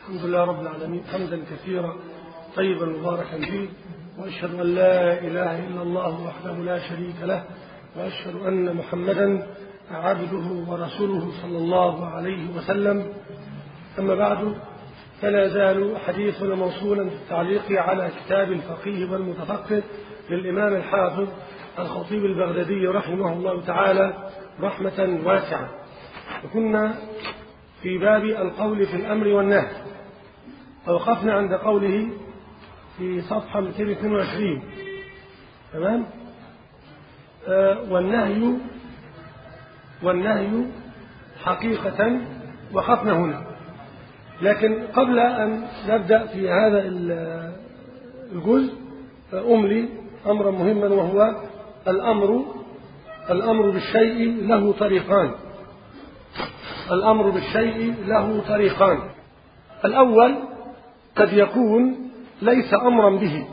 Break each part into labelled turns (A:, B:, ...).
A: الحمد لله رب العالمين حمدا كثيرا طيبا مباركا فيه واشهد ان لا اله الا الله وحده لا شريك له واشهد ان محمدا عبده ورسوله صلى الله عليه وسلم اما بعد فلا زال حديثنا موصولا في التعليق على كتاب الفقيه والمتفقه للامام الحافظ الخطيب البغدادي رحمه الله تعالى رحمه واسعه وكنا في باب القول في الامر والنهي ووقفنا عند قوله في صفحة 222 تمام آه والنهي والنهي حقيقة وقفنا هنا لكن قبل أن نبدأ في هذا الجزء أملي أمرا مهما وهو الأمر الأمر بالشيء له طريقان الأمر بالشيء له طريقان الأول قد يكون ليس أمرا به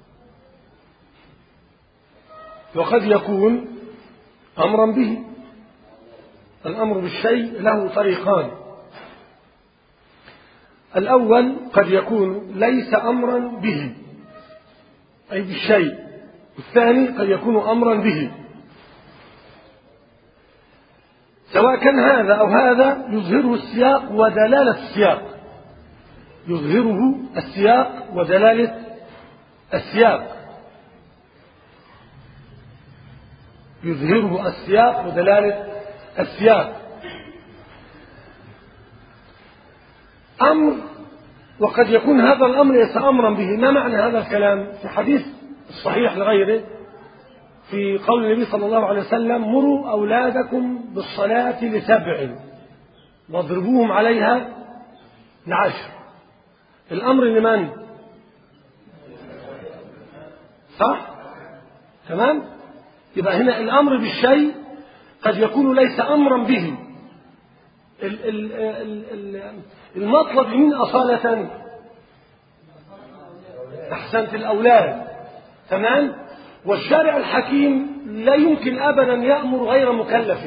A: وقد يكون أمرا به الأمر بالشيء له طريقان الأول قد يكون ليس أمرا به أي بالشيء والثاني قد يكون أمرا به سواء كان هذا أو هذا يظهره السياق ودلالة السياق يظهره السياق ودلالة السياق يظهره السياق ودلالة السياق أمر وقد يكون هذا الأمر ليس أمرا به ما معنى هذا الكلام في حديث الصحيح لغيره في قول النبي صلى الله عليه وسلم مروا أولادكم بالصلاة لسبع واضربوهم عليها لعشر الأمر لمن صح تمام يبقى هنا الأمر بالشيء قد يكون ليس أمرا به المطلب من أصالة أحسنت الأولاد تمام والشارع الحكيم لا يمكن أبدا يأمر غير مكلف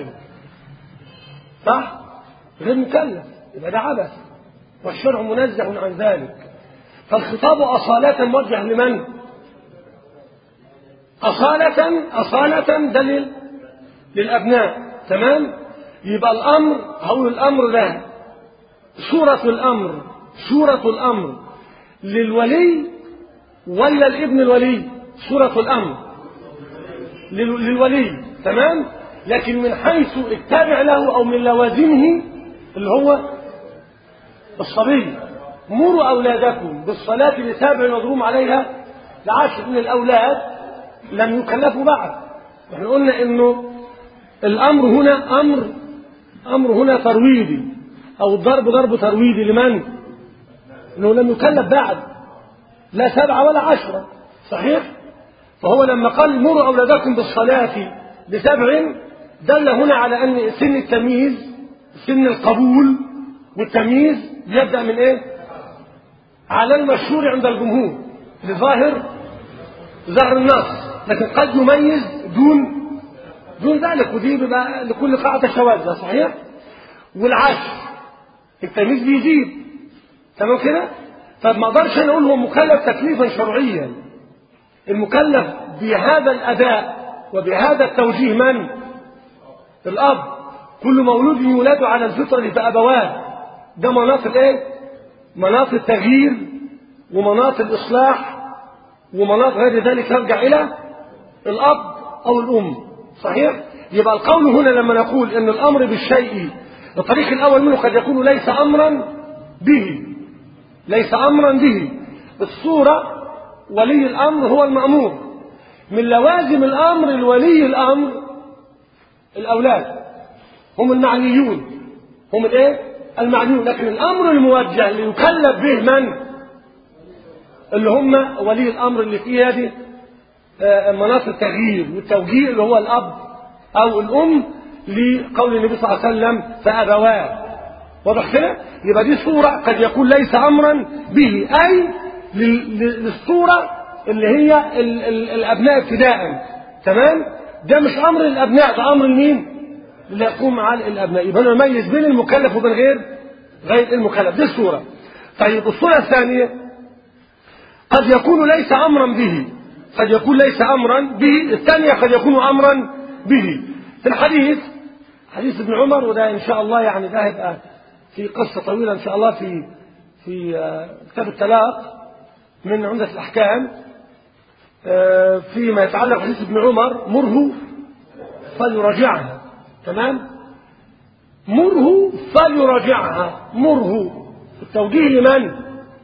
A: صح غير مكلف يبقى ده عبث والشرع منزه عن ذلك فالخطاب أصالة موجه لمن أصالة أصالة دليل للأبناء تمام يبقى الأمر هقول الأمر ده سورة الأمر سورة الأمر للولي ولا الابن الولي سورة الأمر للولي تمام لكن من حيث اتبع له أو من لوازمه اللي هو الصبي مروا أولادكم بالصلاة لسابع مضروم عليها لعشر من الأولاد لم يكلفوا بعد احنا قلنا انه الامر هنا امر امر هنا ترويدي او الضرب ضرب ترويدي لمن انه لم يكلف بعد لا سبعة ولا عشرة صحيح فهو لما قال مروا أولادكم بالصلاة لسبع دل هنا على أن سن التمييز سن القبول والتمييز يبدأ من إيه على المشهور عند الجمهور لظاهر ظهر النص لكن قد يميز دون دون ذلك ودي بيبقى لكل قاعدة شواذ صحيح والعشر التمييز بيزيد تمام كده طب ما اقدرش انا اقول هو مكلف تكليفا شرعيا المكلف بهذا الاداء وبهذا التوجيه من الاب كل مولود يولد على الفطره فابواه ده مناط الايه مناط التغيير ومناط الاصلاح ومناط غير ذلك يرجع الى الاب او الام صحيح يبقى القول هنا لما نقول ان الامر بالشيء الطريق الاول منه قد يكون ليس امرا به ليس امرا به الصوره ولي الامر هو المامور من لوازم الامر الولي الامر الاولاد هم المعنيون هم الايه المعنيون لكن الامر الموجه اللي يكلف به من اللي هم ولي الامر اللي فيه هذه مناط التغيير والتوجيه اللي هو الاب او الام لقول النبي صلى الله عليه وسلم فابواه واضح كده يبقى دي صوره قد يكون ليس امرا به اي للصوره اللي هي ال ال الابناء ابتداء تمام ده مش امر للابناء ده امر لمين اللي يقوم على الابناء يبقى نميز بين المكلف وبين غير غير المكلف دي الصوره طيب الصورة الثانية قد يكون ليس أمرا به قد يكون ليس أمرا به الثانية قد يكون أمرا به في الحديث حديث ابن عمر وده إن شاء الله يعني ده هيبقى في قصة طويلة إن شاء الله في في كتاب الطلاق من عمدة الأحكام فيما يتعلق بحديث ابن عمر مره فليراجعها تمام مره فليراجعها مره التوجيه لمن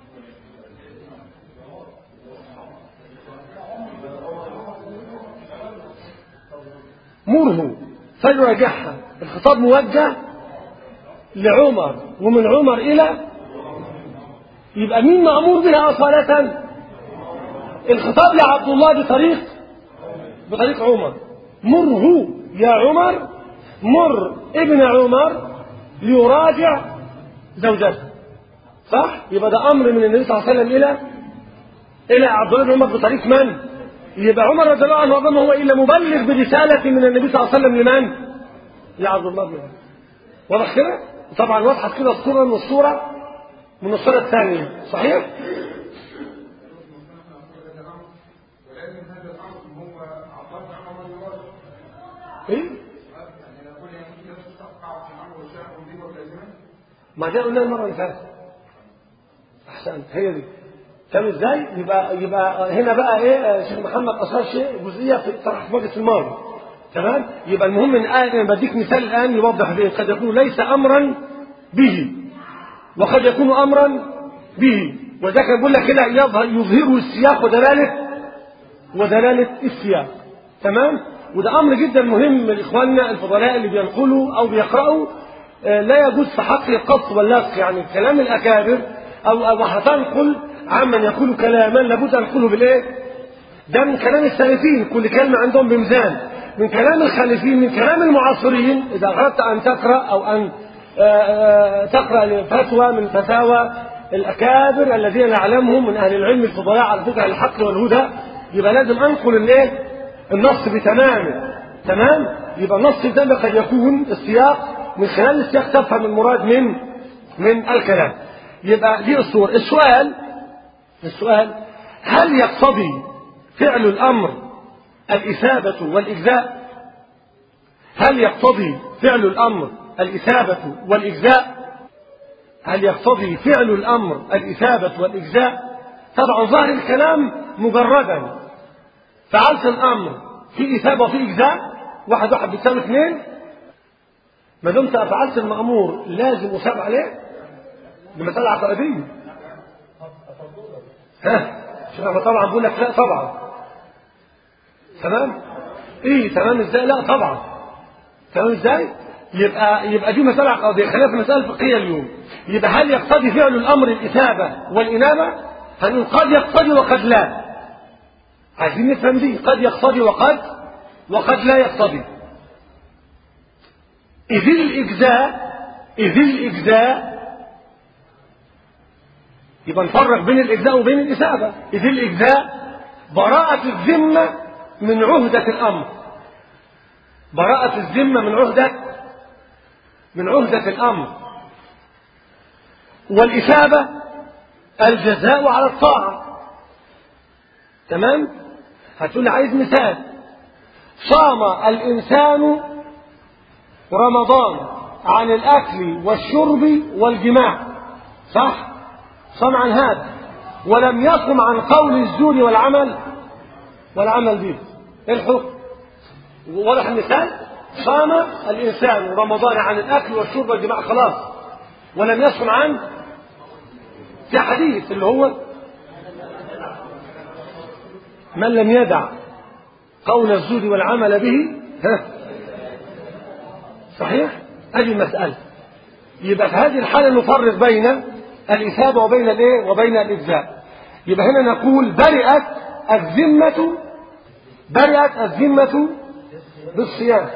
A: مره فليراجعها الخطاب موجه لعمر ومن عمر إلى يبقى مين مأمور بها أصالة الخطاب لعبد الله بطريق بطريق عمر مره يا عمر مر ابن عمر ليراجع زوجته صح يبقى ده امر من النبي صلى الله عليه وسلم الى الى عبد الله بن عمر بطريق من يبقى عمر رضي الله عنه وما هو الا مبلغ برساله من النبي صلى الله عليه وسلم لمن لعبد الله بن عمر واضح كده طبعا وضحت كده الصوره من الصوره من الصوره الثانيه صحيح ايه ما ده قلنا المره اللي فاتت احسنت هي دي فاهم ازاي يبقى يبقى هنا بقى ايه شيخ محمد اثار شيء جزئيه في طرح في مجلس الماضي تمام يبقى المهم ان انا بديك مثال الان يوضح به قد يكون ليس امرا به وقد يكون امرا به وده كان بيقول لك كده يظهر يظهره السياق ودلاله ودلاله السياق تمام وده امر جدا مهم لاخواننا الفضلاء اللي بينقلوا او بيقراوا لا يجوز في حقه القص واللصق يعني كلام الاكابر او او هتنقل عمن يقول كلاما لابد ان تنقله بالايه؟ ده من كلام السالفين كل كلمه عندهم بميزان من كلام الخالفين من كلام المعاصرين اذا اردت ان تقرا او ان تقرا فتوى من فتاوى الاكابر الذين نعلمهم من اهل العلم الفضلاء على فكره الحق والهدى يبقى لازم انقل الايه؟ النص بتمامه تمام؟ يبقى النص ده قد يكون السياق من خلال السياق تفهم المراد من من الكلام يبقى دي الصور السؤال السؤال هل يقتضي فعل الأمر الإثابة والإجزاء هل يقتضي فعل الأمر الإثابة والإجزاء هل يقتضي فعل الأمر الإثابة والإجزاء طبعا ظاهر الكلام مجردا فعلت الأمر في إثابة وفي إجزاء واحد واحد بيساوي اثنين ما دمت فعلت المأمور لازم أثاب عليه دي مسألة عقائدية ها شوف طبعا بقول لك لا طبعا تمام ايه تمام ازاي لا طبعا تمام ازاي يبقى يبقى دي مسألة عقائدية خلينا في مسألة فقهية اليوم يبقى هل يقتضي فعل الأمر الإثابة والإنابة هنقول قد يقتضي وقد لا عايزين نفهم دي قد يقتضي وقد وقد لا يقتضي إذ الإجزاء إذ الإجزاء يبقى نفرق بين الإجزاء وبين الإثابة إذ الإجزاء براءة الذمة من عهدة الأمر براءة الذمة من عهدة من عهدة الأمر والإثابة الجزاء على الطاعة تمام هتقول لي عايز مثال صام الإنسان رمضان عن الأكل والشرب والجماع صح صام عن هذا ولم يصم عن قول الزور والعمل والعمل به ايه الحكم واضح المثال صام الإنسان رمضان عن الأكل والشرب والجماع خلاص ولم يصم عن في حديث اللي هو من لم يدع قول الزور والعمل به ها صحيح هذه المسألة يبقى في هذه الحالة نفرق بين الإثابة وبين الإيه وبين الإجزاء يبقى هنا نقول برئت الذمة برئت الذمة بالصيام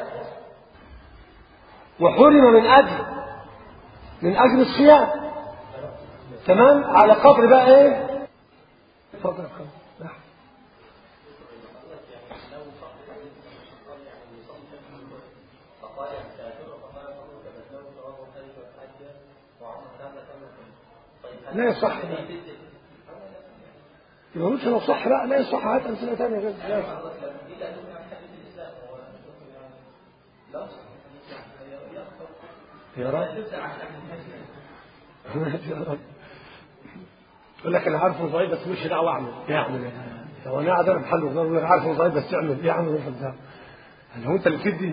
A: وحرم من أجل من أجل الصيام تمام على قدر بقى إيه اتفضل لا يصح بقى يبقى مش لو صح بقى لا يصح هات امثله ثانيه غير لا. يا رب يا رب يقول لك انا عارفه ضعيف بس مش دعوه اعمل يعمل لو انا قاعد انا بحل يقول لك عارفه ضعيف بس اعمل يعمل ايه ده هو انت اللي بتدي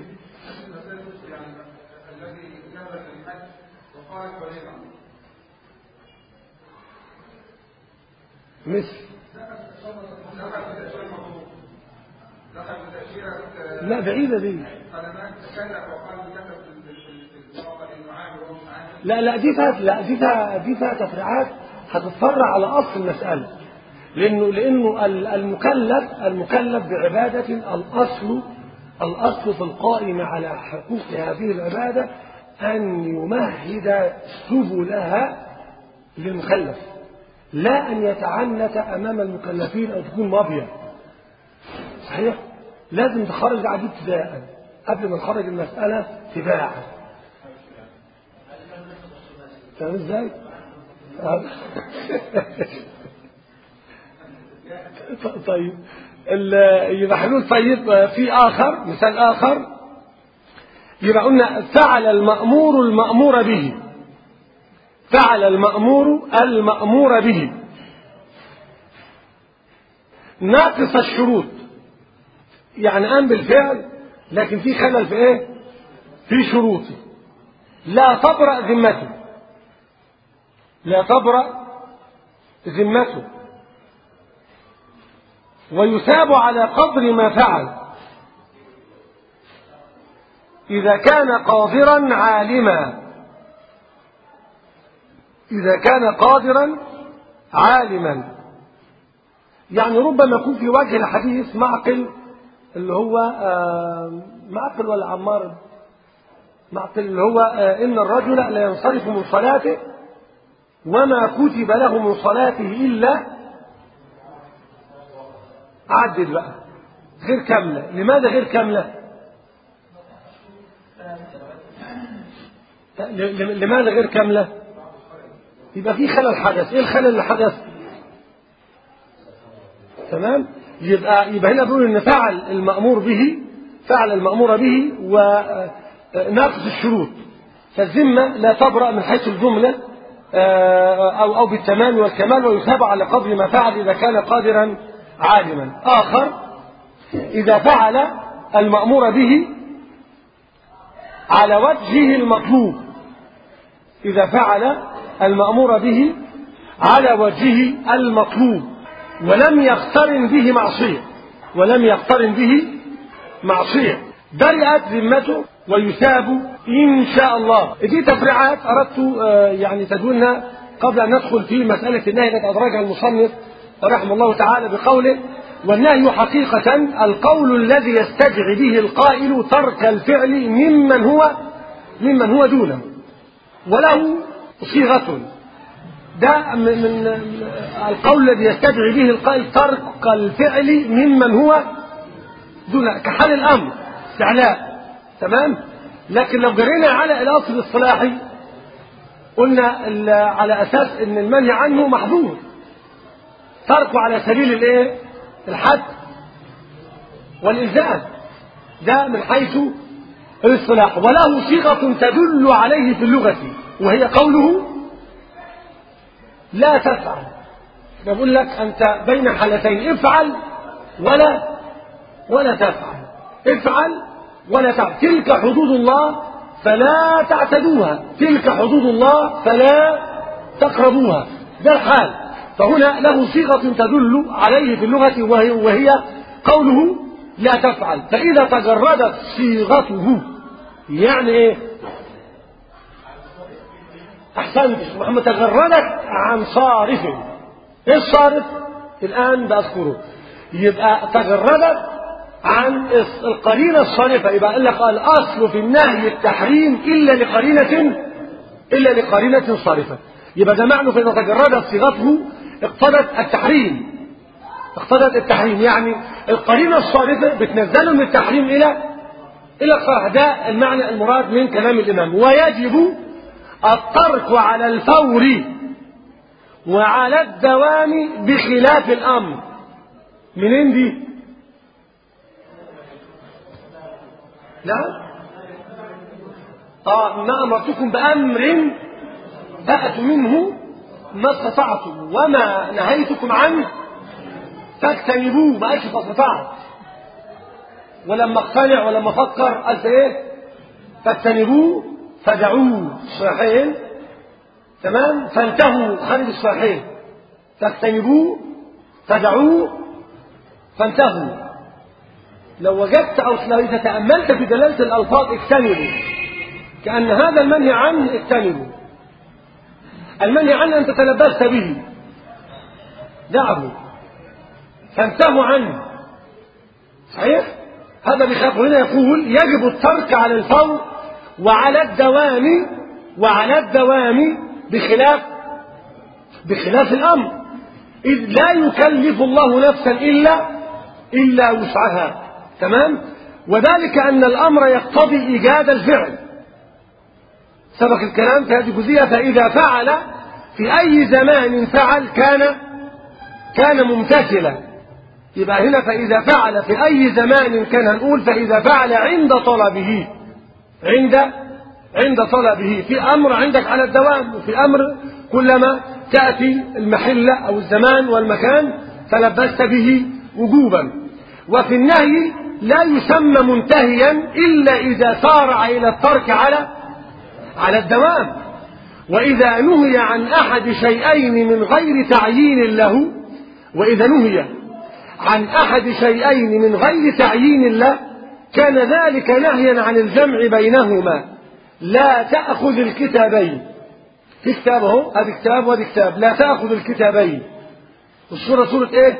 B: الذي ذهب للحج وخرج وليلا
A: مثل
B: دخل بتأشيرة مطلوب دخل بتأشيرة
A: لا بعيده دي
B: خدمات تكلف وقال كتب في في- في الورقة انه عامل وهو مش عامل
A: لا لا دي فيها لا دي فيها دي فيها تفريعات هتتفرع على اصل المساله لانه لانه ال- المكلف المكلف بعباده الاصل الاصل في القائم على حقوق هذه العباده ان يمهد سبلها للمكلف لا ان يتعنت امام المكلفين او تكون ماضيه صحيح لازم تخرج عديد ابتداء قبل ما نخرج المساله تباعا فاهم ازاي؟ آه. طيب ال- يبقى هنقول طيب آه، في اخر مثال اخر يبقى قلنا فعل المأمور المأمور به فعل المأمور المأمور به ناقص الشروط يعني قام بالفعل لكن في خلل في ايه؟ في شروطه لا تبرأ ذمته لا تبرأ ذمته ويثاب على قدر ما فعل إذا كان قادرا عالما إذا كان قادرا عالما يعني ربما يكون في وجه الحديث معقل اللي هو آه، معقل ولا عمار معقل اللي هو آه، إن الرجل لا ينصرف من صلاته وما كتب له من صلاته إلا عدد بقى غير كاملة لماذا غير كاملة ل- ل- لماذا غير كاملة يبقى في خلل حدث ايه الخلل اللي حدث تمام يبقى يبقى هنا بيقول ان فعل المأمور به فعل المأمور به وناقص الشروط فالذمة لا تبرأ من حيث الجملة آه، أو أو بالتمام والكمال ويثاب على قدر ما فعل إذا كان قادرا عالما آخر إذا فعل المأمور به على وجهه المطلوب إذا فعل المأمور به على وجهه المطلوب ولم يقترن به معصية ولم يقترن به معصية برئت ذمته ويثاب إن شاء الله دي تفريعات أردت آه، يعني تدولنا قبل أن ندخل في مسألة النهي التي أدرجها المصنف رحمه الله تعالى بقوله والنهي حقيقة القول الذي يستدعي به القائل ترك الفعل ممن هو ممن هو دونه وله صيغة ده من من القول الذي يستدعي به القائل ترك الفعل ممن هو دون كحال الأمر استعلاء تمام لكن لو جرينا على الأصل الصلاحي قلنا ال- على أساس أن المنهي عنه محظور تركه على سبيل الايه الحد والإلزام ده من حيث الاصطلاح وله صيغة تدل عليه في اللغة وهي قوله لا تفعل بقول لك أنت بين حالتين افعل ولا ولا تفعل افعل ولا تفعل تلك حدود الله فلا تعتدوها تلك حدود الله فلا تقربوها ده الحال فهنا له صيغة تدل عليه في اللغة وهي, وهي قوله لا تفعل فإذا تجردت صيغته يعني ايه احسنت محمد تجردت عن صارف ايه الصارف الان بذكره يبقى تجردت عن القرينة الصارفة يبقى قال لك الأصل في النهي التحريم إلا لقرينة إلا لقرينة صارفة يبقى ده معنى فإذا تجردت صيغته اقتضت التحريم اقتضت التحريم يعني القرينة الصارفة بتنزله من التحريم إلى إلى الصراحة ده المعنى المراد من كلام الإمام ويجب الترك على الفور وعلى الدوام بخلاف الأمر منين دي لا آه ما أمرتكم بأمر فأتوا منه ما استطعتم وما نهيتكم عنه فاجتنبوه ما قالش فاستطعت ولما اقتنع ولما افكر قلت ايه فاجتنبوه فدعوه صحيحين تمام فانتهوا خارج الصحيحين فاجتنبوه فدعوه فانتهوا لو وجدت او لو اذا تاملت في دلاله الالفاظ اجتنبوا كان هذا المنهي عنه اجتنبوا المنهي عنه ان تتلبست به دعه فانتهوا عنه صحيح هذا بخلاف هنا يقول يجب الترك على الفور وعلى الدوام وعلى الدوام بخلاف بخلاف الامر اذ لا يكلف الله نفسا الا الا وسعها تمام وذلك ان الامر يقتضي ايجاد الفعل سبق الكلام في هذه الجزئيه فاذا فعل في اي زمان فعل كان كان ممتثلا يبقى هنا فإذا فعل في أي زمان كان هنقول فإذا فعل عند طلبه عند عند طلبه في أمر عندك على الدوام وفي أمر كلما تأتي المحلة أو الزمان والمكان تلبست به وجوبا وفي النهي لا يسمى منتهيا إلا إذا سارع إلى الترك على على الدوام وإذا نهي عن أحد شيئين من غير تعيين له وإذا نهي عن أحد شيئين من غير تعيين له كان ذلك نهيا عن الجمع بينهما لا تأخذ الكتابين في كتاب اهو ادي كتاب وادي كتاب لا تأخذ الكتابين الصورة صورة ايه؟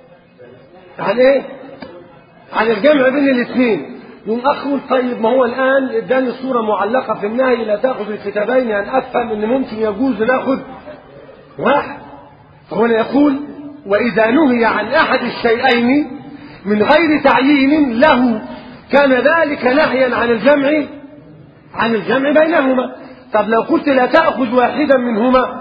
A: عن ايه؟ عن الجمع بين الاثنين يوم أخوه طيب ما هو الآن اداني الصورة معلقة في النهي لا تأخذ الكتابين يعني أفهم إن ممكن يجوز ناخذ واحد فهنا يقول وإذا نهي عن أحد الشيئين من غير تعيين له كان ذلك نهيا عن الجمع عن الجمع بينهما طب لو قلت لا تأخذ واحدا منهما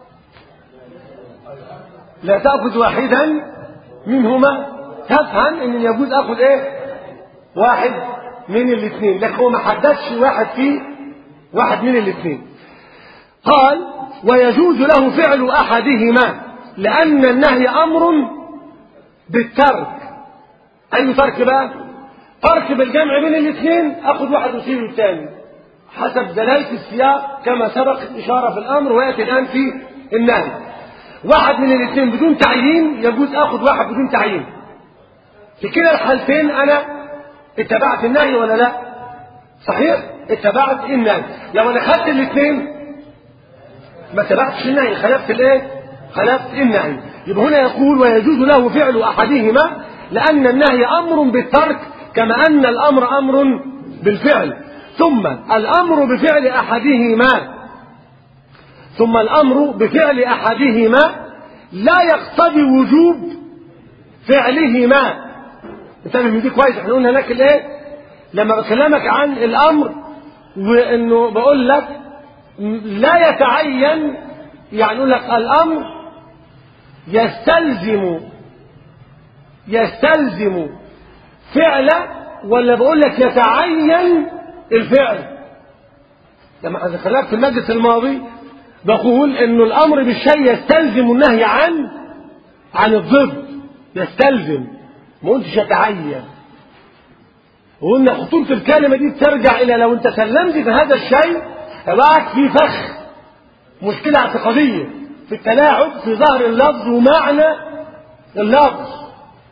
A: لا تأخذ واحدا منهما تفهم ان يجوز اخذ ايه واحد من الاثنين لكن هو ما حددش واحد فيه واحد من الاثنين قال ويجوز له فعل احدهما لأن النهي أمر بالترك أي ترك بقى ترك بالجمع بين الاثنين أخذ واحد وسيب الثاني حسب دلالة السياق كما سبق الإشارة في الأمر ويأتي الآن في النهي واحد من الاثنين بدون تعيين يجوز أخذ واحد بدون تعيين في كلا الحالتين أنا اتبعت النهي ولا لا صحيح اتبعت النهي لو أنا خدت الاثنين ما اتبعتش النهي خلفت الايه خلفت النهي يبقى هنا يقول ويجوز له فعل أحدهما لأن النهي أمر بالترك كما أن الأمر أمر بالفعل ثم الأمر بفعل أحدهما ثم الأمر بفعل أحدهما لا يقتضي وجوب فعلهما انتبه دي كويس احنا قلنا هناك الايه لما بكلمك عن الأمر وانه بقول لك لا يتعين يعني يقول لك الأمر يستلزم يستلزم فعل ولا بقول لك يتعين الفعل لما ذكرناك في المجلس الماضي بقول انه الامر بالشيء يستلزم النهي عن عن الضد يستلزم ما قلتش يتعين وقلنا خطورة الكلمة دي ترجع إلى لو أنت سلمت بهذا الشيء يبقى في فخ مشكلة اعتقادية في التلاعب في ظهر اللفظ ومعنى اللفظ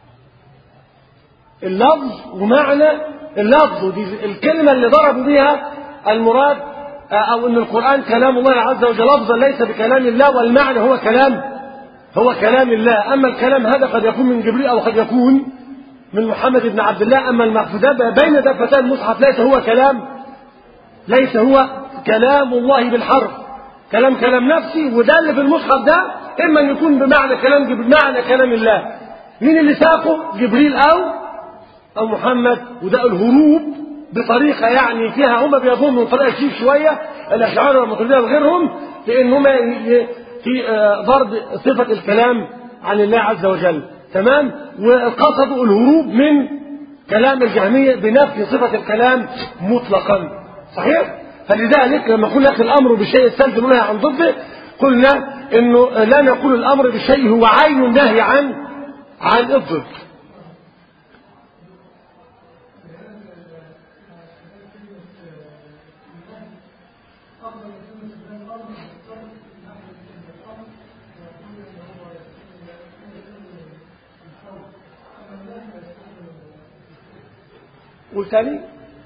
A: اللفظ ومعنى اللفظ ودي الكلمة اللي ضربوا بها المراد أو أن القرآن كلام الله عز وجل لفظا ليس بكلام الله والمعنى هو كلام هو كلام الله أما الكلام هذا قد يكون من جبريل أو قد يكون من محمد بن عبد الله أما المحفوظات بين دفتي المصحف ليس هو كلام ليس هو كلام الله بالحرف كلام كلام نفسي وده اللي في المصحف ده إما أن يكون بمعنى كلام بمعنى كلام الله مين اللي ساقه جبريل أو أو محمد وده الهروب بطريقة يعني فيها هم بيظنوا طريقة شيك شوية الأشعار والمطردية وغيرهم لأن هم في آه، ضرب صفة الكلام عن الله عز وجل تمام وقصدوا الهروب من كلام الجهمية بنفي صفة الكلام مطلقا صحيح؟ فلذلك لما قلنا لك الأمر بشيء يستلزم منها عن ضده قلنا انه لا نقول الأمر بالشيء هو عين النهي عن عن الضد قول تاني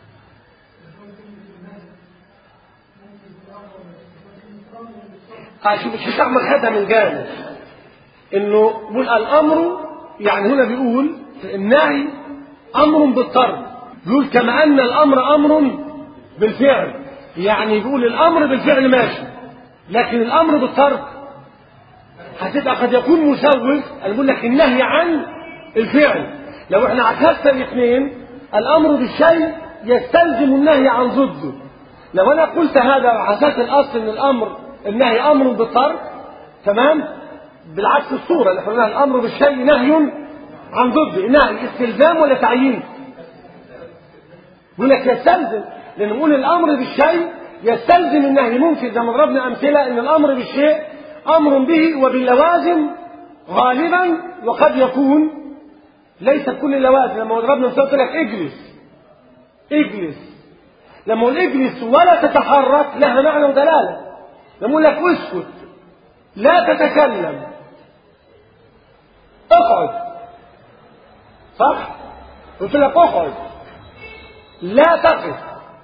A: شوف الشيخ احمد خدها من جانب انه بيقول الامر يعني هنا بيقول النهي امر بالطرد بيقول كما ان الامر امر بالفعل يعني بيقول الامر بالفعل ماشي لكن الامر بالطرد هتبقى قد يكون مسوغ انا بقول لك النهي عن الفعل لو احنا عكسنا الاثنين الامر بالشيء يستلزم النهي عن ضده لو انا قلت هذا وحسيت الاصل ان الامر النهي امر بالترك تمام بالعكس الصوره اللي قلنا الامر بالشيء نهي عن ضده نهي استلزام ولا تعيين يقول لك يستلزم لان نقول الامر بالشيء يستلزم النهي ممكن زي ما ضربنا امثله ان الامر بالشيء امر به وباللوازم غالبا وقد يكون ليس كل اللوازم لما ضربنا مثال قلت لك اجلس اجلس لما اقول اجلس ولا تتحرك لها معنى ودلاله لما اقول لك اسكت لا تتكلم اقعد صح قلت لك اقعد لا تقف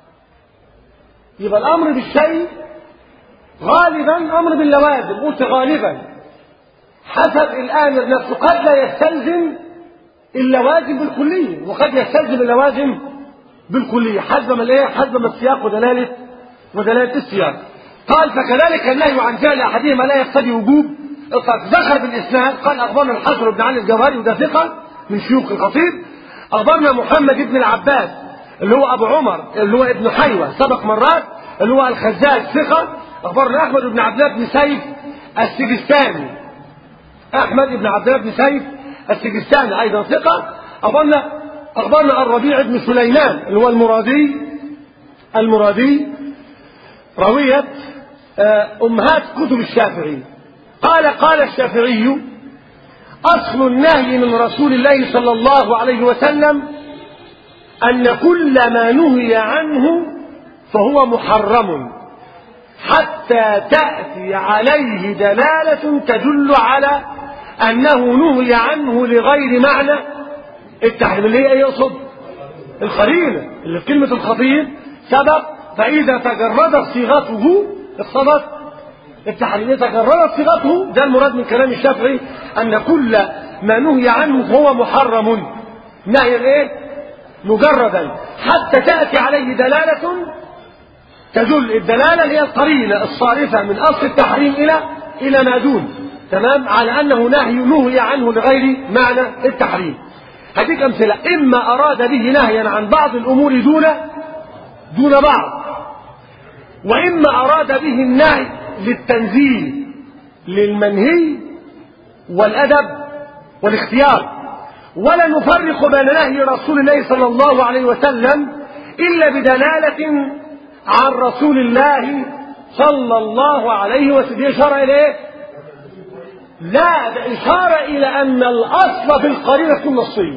A: يبقى الامر بالشيء غالبا امر باللوازم قلت غالبا حسب الامر نفسه قد لا يستلزم اللوازم بالكليه وقد يستلزم اللوازم بالكليه حسب ما الايه حسب ما السياق ودلاله ودلاله السياق قال فكذلك النهي عن فعل احدهما لا يقتضي وجوب ذكر بالاسناد قال اخبرنا الحسن بن علي الجوهري وده ثقه من شيوخ الخطيب اخبرنا محمد بن العباس اللي هو ابو عمر اللي هو ابن حيوه سبق مرات اللي هو الخزاز ثقه اخبرنا احمد بن عبد الله بن سيف السجستاني احمد بن عبد الله بن سيف السجستاني ايضا ثقه اخبرنا اخبرنا الربيع بن سليمان اللي هو المرادي المرادي روية أمهات كتب الشافعي قال قال الشافعي أصل النهي من رسول الله صلى الله عليه وسلم أن كل ما نهي عنه فهو محرم حتى تأتي عليه دلالة تدل على أنه نهي عنه لغير معنى التحريم اللي هي يقصد القرينة اللي في كلمة الخطيب سبق فإذا تجردت صيغته اقتضت التحريم إذا تجردت صيغته ده المراد من كلام الشافعي أن كل ما نهي عنه فهو محرم نهي ايه مجردا حتى تأتي عليه دلالة تدل الدلالة هي القرينة الصارفة من أصل التحريم إلى إلى ما دون تمام على أنه نهي نهي عنه لغير معنى التحريم هديك أمثلة إما أراد به نهيا عن بعض الأمور دون دون بعض وإما أراد به النهي للتنزيه للمنهي والأدب والاختيار ولا نفرق بين نهي رسول الله صلى الله عليه وسلم إلا بدلالة عن رسول الله صلى الله عليه وسلم دي إشارة إلى إيه؟ لا ده إشارة إلى أن الأصل في القرينة تكون نصية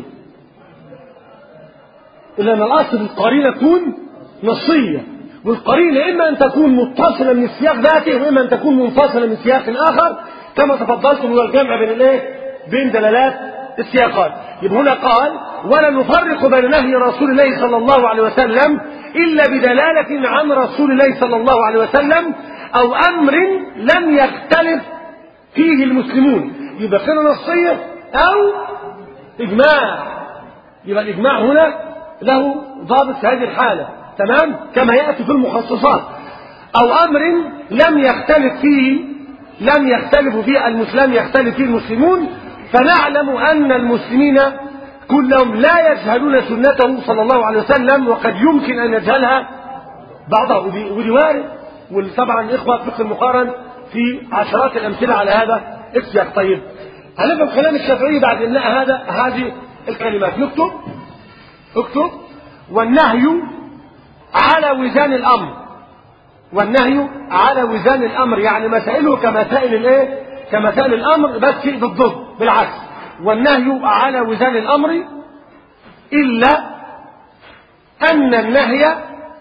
A: إلى أن الأصل في القرينة تكون نصية والقرينة إما أن تكون متصلة من السياق ذاته وإما أن تكون منفصلة من سياق آخر كما تفضلتم هو الجمع بين الإيه؟ بين دلالات السياقات يبقى هنا قال ولا نفرق بين نهي رسول الله صلى الله عليه وسلم إلا بدلالة عن رسول الله صلى الله عليه وسلم أو أمر لم يختلف فيه المسلمون يبقى خير نصية أو إجماع يبقى الإجماع هنا له ضابط في هذه الحالة تمام كما يأتي في المخصصات أو أمر لم يختلف فيه لم يختلف فيه المسلم يختلف فيه المسلمون فنعلم أن المسلمين كلهم لا يجهلون سنته صلى الله عليه وسلم وقد يمكن أن يجهلها بعضها ودي, ودي وارد وطبعا إخوة فقه المقارن في عشرات الأمثلة على هذا السياق طيب هنفهم كلام الشافعي بعد إنها هذا هذه الكلمات نكتب اكتب والنهي على وزان الأمر والنهي على وزان الأمر يعني مسائله كمسائل الايه كمسائل الأمر بس بالضد بالعكس والنهي على وزان الأمر إلا أن النهي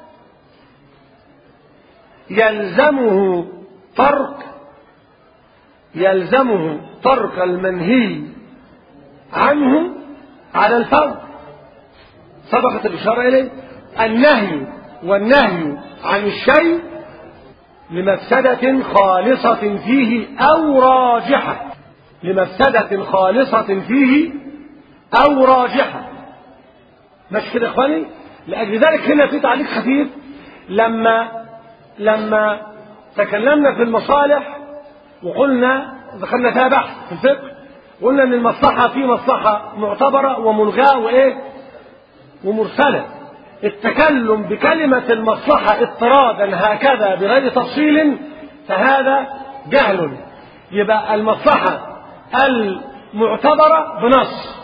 A: يلزمه ترك يلزمه ترك المنهي عنه على الفرض سبقت الإشارة إليه النهي والنهي عن الشيء لمفسدة خالصة فيه أو راجحة لمفسدة خالصة فيه أو راجحة مش كده إخواني لأجل ذلك هنا في تعليق خفيف لما لما تكلمنا في المصالح وقلنا دخلنا فيها بحث في الفقه قلنا ان المصلحه في مصلحه معتبره وملغاه وايه ومرسله التكلم بكلمه المصلحه اضطرادا هكذا بغير تفصيل فهذا جهل يبقى المصلحه المعتبره بنص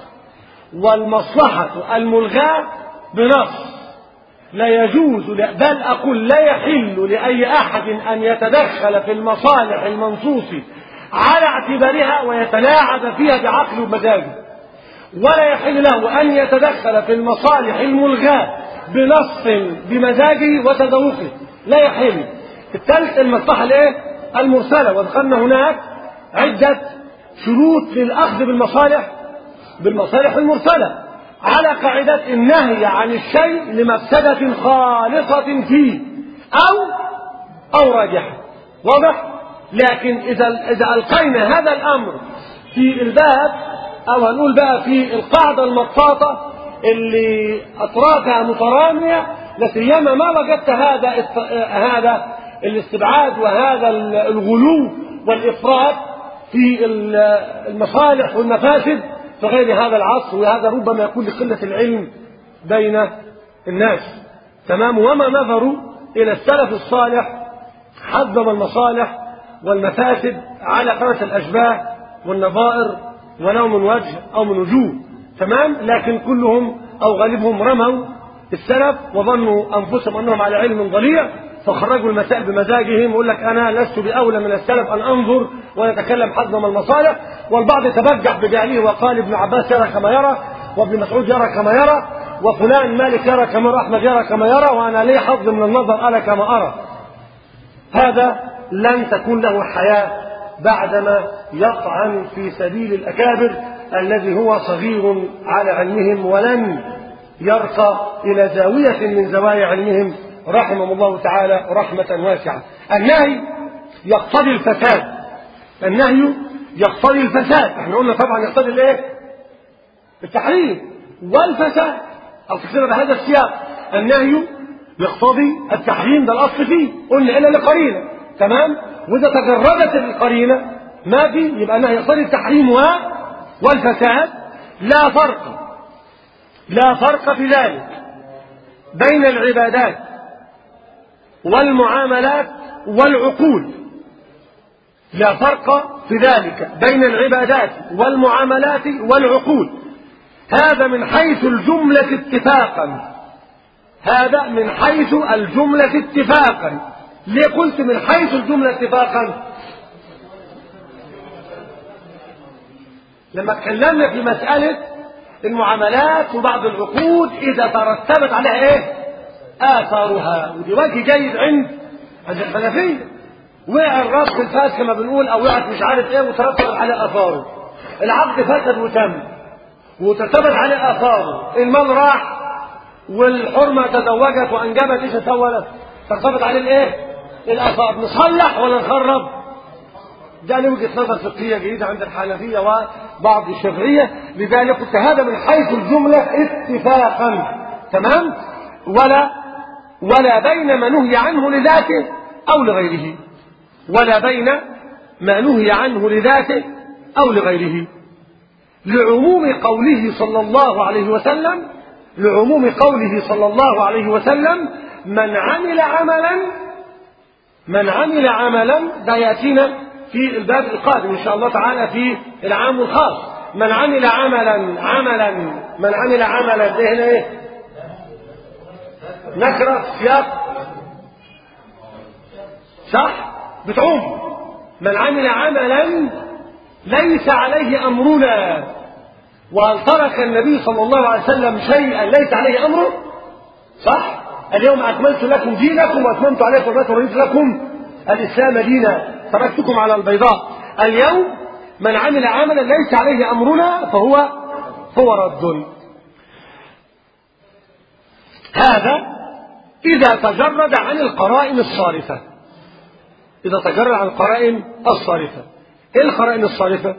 A: والمصلحه الملغاه بنص لا يجوز بل أقول لا يحل لأي أحد أن يتدخل في المصالح المنصوص على اعتبارها ويتلاعب فيها بعقله ومزاجه ولا يحل له أن يتدخل في المصالح الملغاة بنص بمزاجه وتذوقه لا يحل الثالث المصلحة الايه؟ المرسلة ودخلنا هناك عدة شروط للأخذ بالمصالح بالمصالح المرسلة على قاعدة النهي عن الشيء لمفسدة خالصة فيه أو أو راجحة واضح؟ لكن إذا إذا ألقينا هذا الأمر في الباب أو هنقول بقى في القاعدة المطاطة اللي أطرافها مترامية لسيما ما وجدت هذا هذا الاستبعاد وهذا الغلو والإفراط في المصالح والمفاسد في غير هذا العصر وهذا ربما يكون لقلة العلم بين الناس تمام وما نظروا إلى السلف الصالح حذم المصالح والمفاسد على قناة الأشباه والنظائر ولو من وجه أو من وجوه تمام لكن كلهم أو غالبهم رموا السلف وظنوا أنفسهم أنهم على علم ضليع فخرجوا المسائل بمزاجهم يقول لك أنا لست بأولى من السلف أن أنظر ويتكلم حظم المصالح والبعض يتبجح بجعله وقال ابن عباس يرى كما يرى وابن مسعود يرى كما يرى وفلان مالك يرى كما يرى أحمد يرى كما يرى وأنا لي حظ من النظر أنا كما أرى هذا لن تكون له حياة بعدما يطعن في سبيل الأكابر الذي هو صغير على علمهم ولن يرقى إلى زاوية من زوايا علمهم رحمهم الله تعالى رحمة واسعة النهي يقتضي الفساد النهي يقتضي الفساد احنا قلنا طبعا يقتضي الايه التحريم والفساد او تكتبها بهذا السياق النهي يقتضي التحريم ده الاصل فيه قلنا الا لقرينه تمام واذا تجردت القرينه ما في يبقى النهي يقتضي التحريم و والفساد لا فرق لا فرق في ذلك بين العبادات والمعاملات والعقول لا فرق في ذلك بين العبادات والمعاملات والعقول هذا من حيث الجملة اتفاقا هذا من حيث الجملة اتفاقا ليه قلت من حيث الجملة اتفاقا لما تكلمنا في مسألة المعاملات وبعض العقود إذا ترتبت عليها إيه آثارها ودي وجه جيد عند الحنفية وقع الراس في الفاس كما بنقول أو وقعت مش عارف إيه وترتب عليه آثاره العقد فسد وتم وترتبت عليه آثاره المال راح والحرمة تزوجت وأنجبت إيش سولت ترتبط عليه الإيه الآثار نصلح ولا نخرب ده له وجهة نظر فقهية جديدة عند الحنفية وبعض الشافعية لذلك قلت هذا من حيث الجملة اتفاقا تمام ولا ولا بين ما نهي عنه لذاته أو لغيره ولا بين ما نهي عنه لذاته أو لغيره لعموم قوله صلى الله عليه وسلم لعموم قوله صلى الله عليه وسلم من عمل عملا من عمل عملا ده يأتينا في الباب القادم إن شاء الله تعالى في العام الخاص من عمل عملا عملا من عمل عملا ده هنا ايه نكرة سياق صح بتعوم من عمل عملا ليس عليه أمرنا وهل ترك النبي صلى الله عليه وسلم شيئا ليس عليه أمره صح اليوم أكملت لكم دينكم وأتممت عليكم نعمتي ورضيت لكم الإسلام دينا تركتكم على البيضاء اليوم من عمل عملا ليس عليه أمرنا فهو هو رد هذا إذا تجرد عن القرائن الصارفة إذا تجرد عن القرائن الصارفة إيه القرائن الصارفة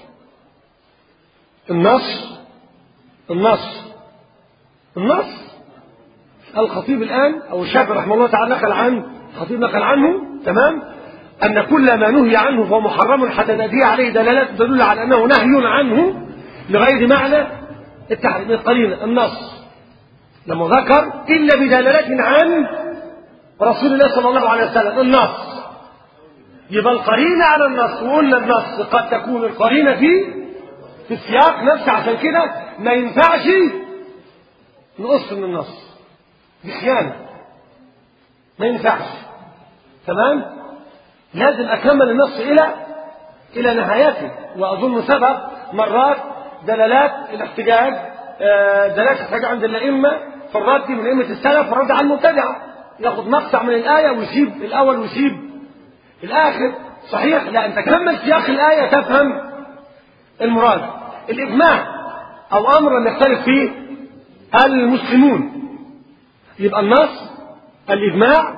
A: النص النص النص الخطيب الآن أو الشافعي رحمه الله تعالى نقل عن الخطيب نقل عنه تمام أن كل ما نهي عنه فهو محرم حتى تأتي عليه دلالات تدل على أنه نهي عنه لغير معنى التحريم القرينة النص لما ذكر إلا بدلالة عن رسول الله صلى الله عليه وسلم النص يبقى القرينة على النص وقلنا النص قد تكون القرينة في في السياق نفسه عشان كده ما ينفعش نقص من النص دي خيانة ما ينفعش تمام لازم أكمل النص إلى إلى نهايته وأظن سبق مرات دلالات الاحتجاج دلالات الاحتجاج عند الأئمة في الرد من أئمة السلف والرد على المبتدعة ياخد مقطع من الآية ويسيب الأول ويسيب الآخر صحيح لا أنت كمل سياق الآية تفهم المراد الإجماع أو أمر لم يختلف فيه المسلمون يبقى النص الإجماع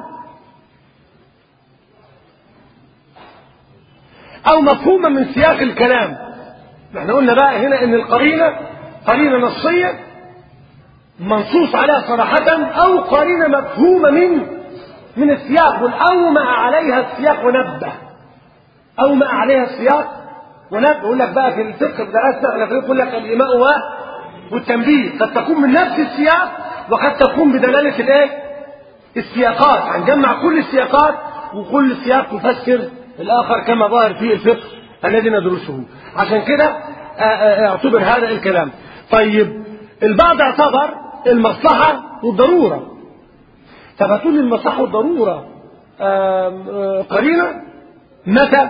A: أو مفهوما من سياق الكلام احنا قلنا بقى هنا ان القرينة قرينة نصية منصوص عليها صراحة أو قرينة مفهومة من من السياق والأومع عليها السياق ونبه أومع عليها السياق ونبه يقول لك بقى في الفقه بدراسة احنا يقول لك الإيماء والتنبيه قد تكون من نفس السياق وقد تكون بدلالة الايه؟ السياقات هنجمع كل السياقات وكل سياق يفسر الآخر كما ظاهر في الفقه الذي ندرسه عشان كده اعتبر هذا الكلام طيب البعض اعتبر المصلحة والضرورة طب هتقول المصلحة والضرورة قرينة متى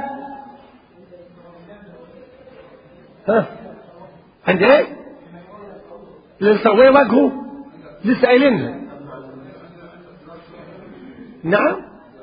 A: ها عند ايه للسوية وجهه لسه قايلينها نعم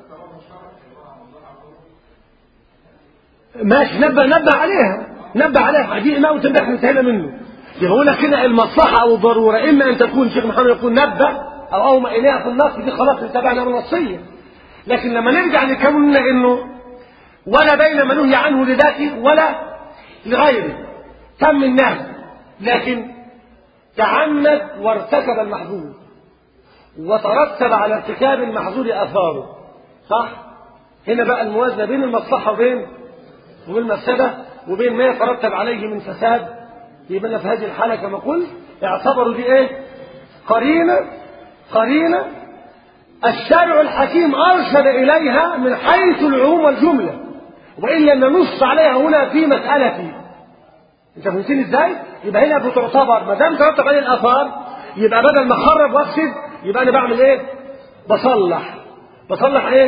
A: ماشي نبه نبه عليها نبه عليها دي ما وتنبه احنا انتهينا منه يبقى هنا كده المصلحة أو الضرورة إما أن تكون شيخ محمد يقول نبه أو أومى إليها في النص دي خلاص انتبهنا النصية لكن لما نرجع نكمل إنه ولا بين ما نهي عنه لذاته ولا لغيره تم النهي لكن تعمد وارتكب المحظور وترتب على ارتكاب المحظور اثاره صح هنا بقى الموازنه بين المصلحه وبين وبين المفسده وبين ما يترتب عليه من فساد يبقى في هذه الحاله كما قلت اعتبروا دي ايه قرينه قرينه الشارع الحكيم ارشد اليها من حيث العموم والجمله وان لم ننص عليها هنا في مسالتي انت فهمتني ازاي يبقى هنا بتعتبر ما دام ترتب عليه الاثار يبقى بدل ما اخرب واكسب يبقى انا بعمل ايه بصلح بصلح ايه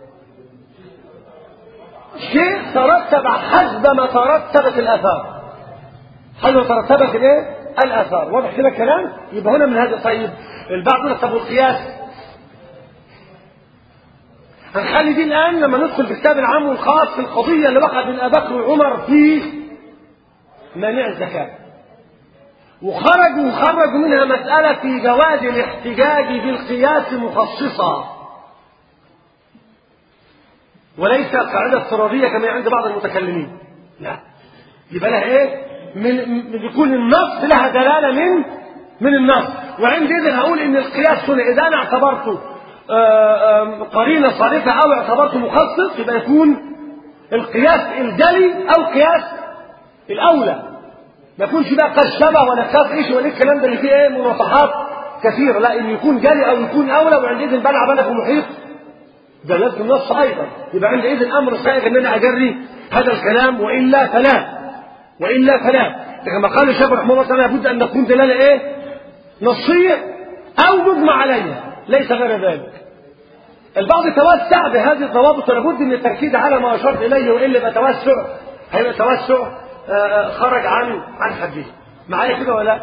A: شيء ترتب حسب ما ترتبت الاثار حسب ما ترتبت الايه الاثار واضح كده الكلام يبقى هنا من هذا طيب البعض يقول طب والقياس هنخلي دي الان لما ندخل في الكتاب العام والخاص في القضيه اللي وقعت بين ابي بكر وعمر في مانع الزكاه وخرجوا وخرجوا منها مسألة في جواز الاحتجاج بالقياس مخصصة وليس قاعدة افتراضية كما عند بعض المتكلمين لا يبقى لها ايه من, من يكون النص لها دلالة من من النص وعندئذ هقول ان القياس هنا اذا انا اعتبرته قرينة صارفة او اعتبرته مخصص يبقى يكون القياس الجلي او قياس الاولى ما يكونش بقى قد شبه ولا خاف ايش ولا الكلام ده اللي فيه ايه مناطحات كثيره لا انه يكون جلي او يكون اولى وعندئذ بلع بلغ محيط دلالة النص أيضا يبقى عندئذ الأمر سائغ أن أنا أجري هذا الكلام وإلا فلا وإلا فلا كما قال الشيخ رحمه الله تعالى لابد أن نكون دلالة إيه؟ نصية أو مجمع عليها ليس غير ذلك البعض توسع بهذه الضوابط ولابد من التركيز على ما أشرت إليه وإلا يبقى توسع هيبقى توسع آه، آه، خرج عن عن حده معايا كده ولا لا؟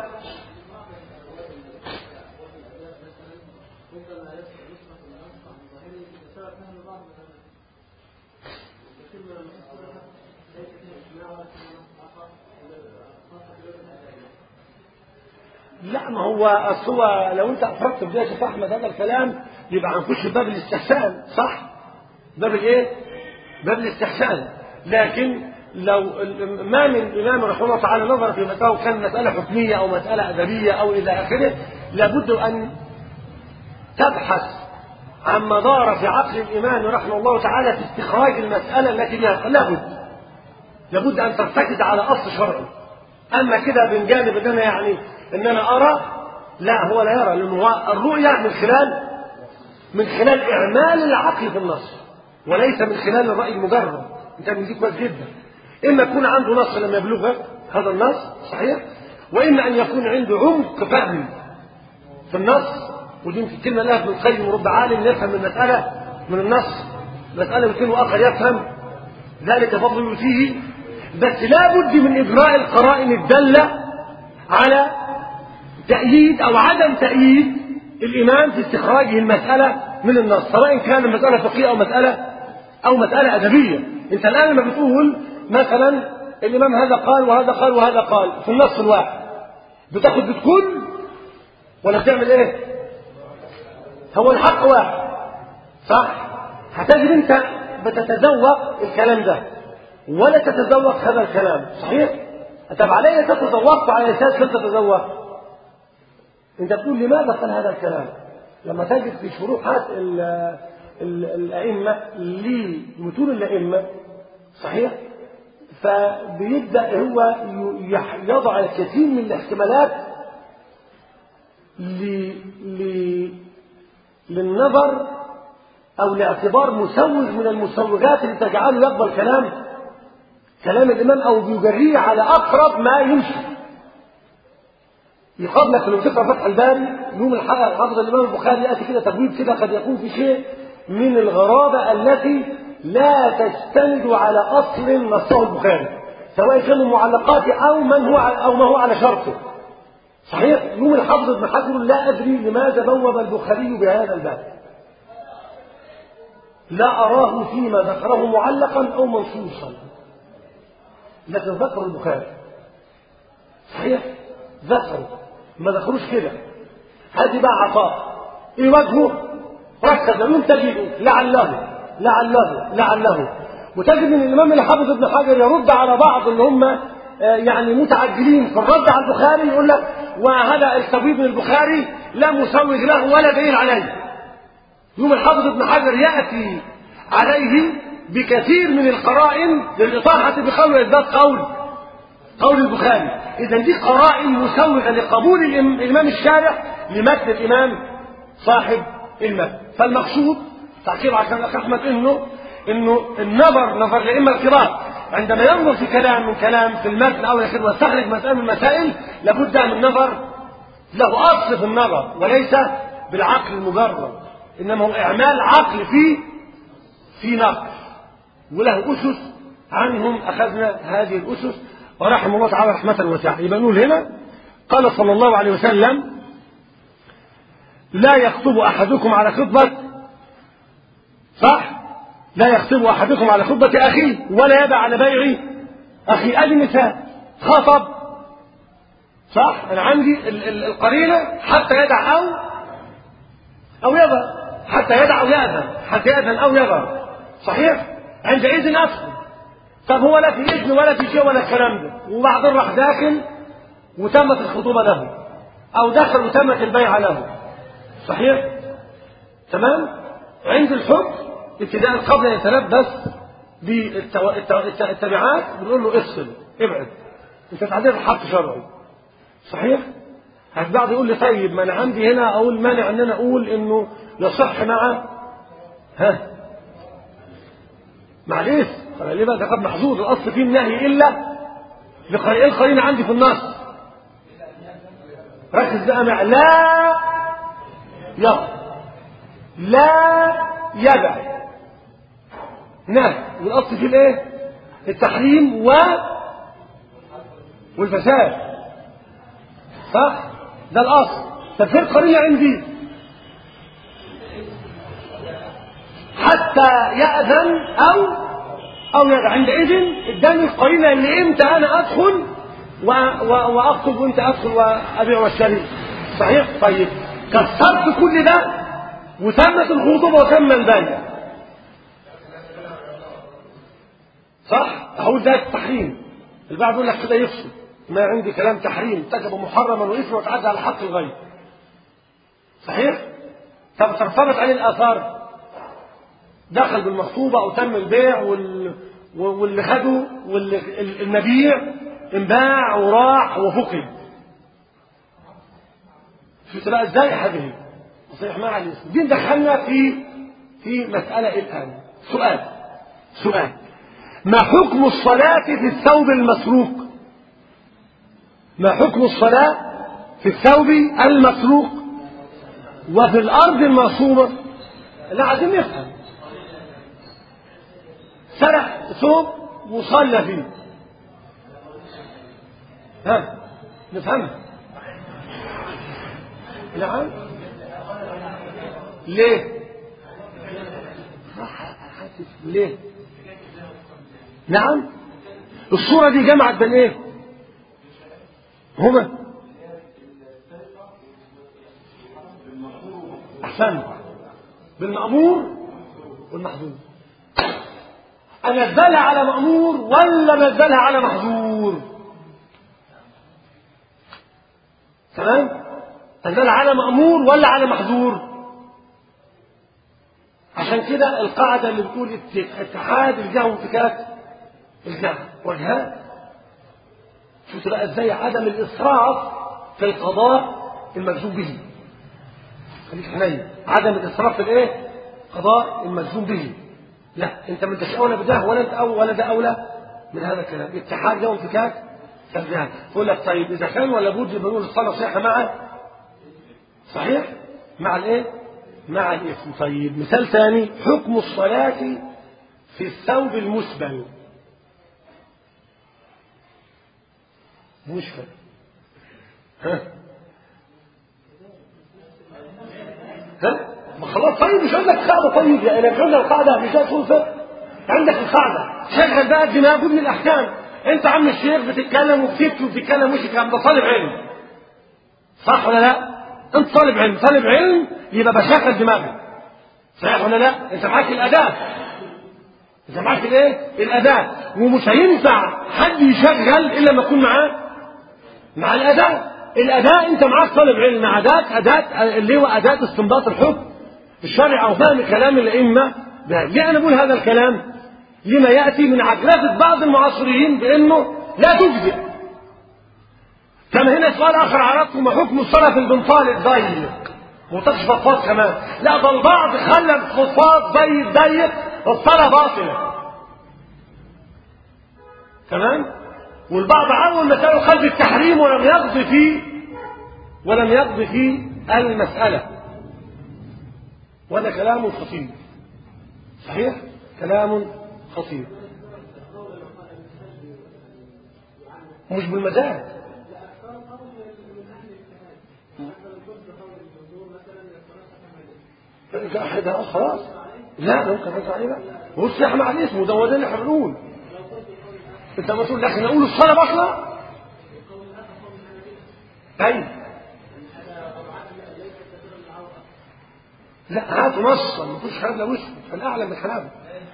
A: لا ما هو اصل هو لو انت افردت بدايه يا شيخ احمد هذا الكلام يبقى هنخش في باب الاستحسان صح؟ باب الايه؟ باب الاستحسان لكن لو ال- ما من امام رحمه الله تعالى نظر في مسألة كان مسألة حكمية او مسألة ادبية او الى اخره لابد ان تبحث عما دار في عقل الامام رحمه الله تعالى في استخراج المسألة التي بها لابد لابد ان ترتكز على اصل شرعي اما كده من جانب ان انا يعني ان انا ارى لا هو لا يرى لانه هو الرؤيه من خلال من خلال اعمال العقل في النص وليس من خلال الراي المجرد انت من دي كويس جدا اما يكون عنده نص لم يبلغه هذا النص صحيح واما ان يكون عنده عمق فهم في النص ودي يمكن كلمه لها ابن القيم ورب عالم يفهم المساله من النص مساله يمكن اخر يفهم ذلك فضل يؤتيه بس لا بد من إجراء القرائن الدالة على تأييد أو عدم تأييد الإمام في استخراجه المسألة من النص سواء كان مسألة فقهية أو مسألة أو مسألة أدبية أنت الآن لما بتقول مثلا الإمام هذا قال وهذا قال وهذا قال في النص الواحد بتاخد بتكون ولا بتعمل إيه؟ هو الحق واحد صح؟ هتجد أنت بتتذوق الكلام ده ولا تتذوق هذا الكلام صحيح طب علي تتذوق على اساس لا تتذوق انت تقول لماذا قال هذا الكلام لما تجد في شروحات ال ال الائمه لمتون الائمه صحيح فبيبدا هو يح- يضع الكثير من الاحتمالات ل... ل... للنظر او لاعتبار مسوغ من المسوغات اللي تجعله يقبل كلام كلام الإمام أو بيجريه على أقرب ما يمشي يقابل لك لو تقرأ فتح الباري يوم الحلقة حافظ الإمام البخاري يأتي كده تبويب كده قد يكون في شيء من الغرابة التي لا تستند على أصل نصه البخاري سواء كانوا معلقات أو من هو أو ما هو على شرطه صحيح يوم الحافظ ابن حجر لا أدري لماذا بوب البخاري بهذا الباب لا أراه فيما ذكره معلقا أو منصوصا لكن ذكر البخاري صحيح ذكروا ما ذكروش كده هذه بقى عطاء ايه وجهه ركز يوم تجده لعله لعله لعله وتجد ان الامام الحافظ ابن حجر يرد على بعض اللي هم آه، يعني متعجلين في الرد على البخاري يقول لك وهذا الطبيب من البخاري لا مسوغ له ولا دليل عليه يوم الحافظ ابن حجر ياتي عليه بكثير من القرائن للإطاحة بقول إثبات قول قول البخاري إذا دي قرائن مسوغة لقبول الإم- الإمام الشارع لمتن الإمام صاحب المتن فالمقصود تعقيب عشان الأخ أحمد إنه إنه النظر نظر الأئمة الكبار عندما ينظر في كلام من كلام في المتن أو يخير ويستخرج مسألة من المسائل لابد من نظر له أصل في النظر وليس بالعقل المجرد إنما هو إعمال عقل في في نقل وله أسس عنهم أخذنا هذه الأسس ورحم الله تعالى رحمة واسعة يبقى نقول هنا قال صلى الله عليه وسلم لا يخطب أحدكم على خطبة صح لا يخطب أحدكم على خطبة أخيه ولا يدع على بيع أخي أدي مثال خطب صح أنا عندي ال- ال- القرينة حتى يدع أو أو يضع حتى يدع أو يأذن حتى يأذن أو يضع صحيح عندئذ أدخل طب هو لا في إذن ولا في شيء ولا الكلام ده وبعدين راح داخل وتمت الخطوبة له أو دخل وتمت البيعة له صحيح تمام عند الحكم ابتداء قبل ان يتلبس بالتبعات بنقول له افصل ابعد انت تعديت حق شرعي صحيح البعض يقول لي طيب ما انا عندي هنا اقول مانع ان انا اقول انه يصح مع ها مع الاسم طب ليه بقى ده قد محظوظ الاصل فيه النهي الا لقرينه ايه القرينه عندي في النص ركز بقى مع لا يغ لا يدع نهي والاصل فيه الايه التحريم و والفساد صح ده الاصل طب فين القرينه عندي حتى يأذن أو أو يدع عندئذ اداني القرينة اللي امتى أنا أدخل و... و... وأخطب وأنت أدخل وأبيع واشتري صحيح؟ طيب كسرت كل ده وتمت الخطوبة وتم البيع صح؟ أقول ده التحريم البعض يقول لك كده يفصل ما عندي كلام تحريم ارتكب محرما وإثم وتعدى على حق الغير صحيح؟ طب ترتبط عليه الآثار دخل بالمخطوبة أو تم البيع وال... واللي خده واللي المبيع انباع وراح وفقد شفت بقى ازاي هذه صحيح مع الاسم دي دخلنا في في مسألة الآن سؤال سؤال ما حكم الصلاة في الثوب المسروق ما حكم الصلاة في الثوب المسروق وفي الأرض المغصوبة لا عايزين نفهم سرق ثوب وصلى فيه ها نفهمها نعم ليه حاسس ليه نعم الصورة دي جمعت بين ايه هما احسن بالمأمور والمحظور انزلها على مأمور ولا نزلها على محظور تمام انزلها على مأمور ولا على محظور عشان كده القاعدة اللي بتقول اتحاد الجهة وانفكاك الجهة وجهات شفت بقى ازاي عدم الاسراف في القضاء المجزوم به خليك حنين عدم الاسراف في الايه قضاء المجزوم به لا انت ما انتش اولى بده ولا انت أول ولا ده اولى من هذا الكلام اتحاد ده وانفكاك كالجهة يقول لك طيب اذا كان ولا بد بنقول الصلاه صحيحه مع صحيح مع الايه مع الاسم طيب مثال ثاني حكم الصلاه في الثوب المسبل مشكل ها ها ما خلاص طيب مش عندك قاعدة طيب يا انا مش عندك القاعدة مش هتكون فقه عندك القاعدة شغل بقى الدماغ من الأحكام أنت عم الشيخ بتتكلم وبتبكي وبتتكلم وش الكلام ده طالب علم صح ولا لا؟ أنت طالب علم طالب علم يبقى بشغل دماغك صحيح ولا لا؟ أنت معاك الأداة أنت معاك الإيه؟ الأداة ومش هينفع حد يشغل إلا لما يكون معاه مع الأداة الأداة أنت معاك طالب علم مع أداة أداة اللي هو أداة استنباط الحكم الشرع أو فهم كلام الأئمة ده ليه أنا بقول هذا الكلام؟ لما يأتي من عجلة بعض المعاصرين بأنه لا تجزئ كما هنا سؤال آخر عرضته ما حكم الصلاة في البنطال الضيق وتكشف فضفاض كمان لا ده البعض خلى الفضفاض ضيق ضيق الصلاة باطلة تمام والبعض عول مسألة قلب التحريم ولم يقضي فيه ولم يقضي فيه المسألة وهذا كلام خطير صحيح كلام خطير مش بالمزاج ده خلاص لا ممكن ترجع عليه بقى هو السلاح مع الاسم وده هو ده اللي احنا بنقول انت ما تقول لكن نقول الصلاه بطلة طيب لا هاتوا نصا ما فيش حنابلة واسم فالاعلى من الحنابلة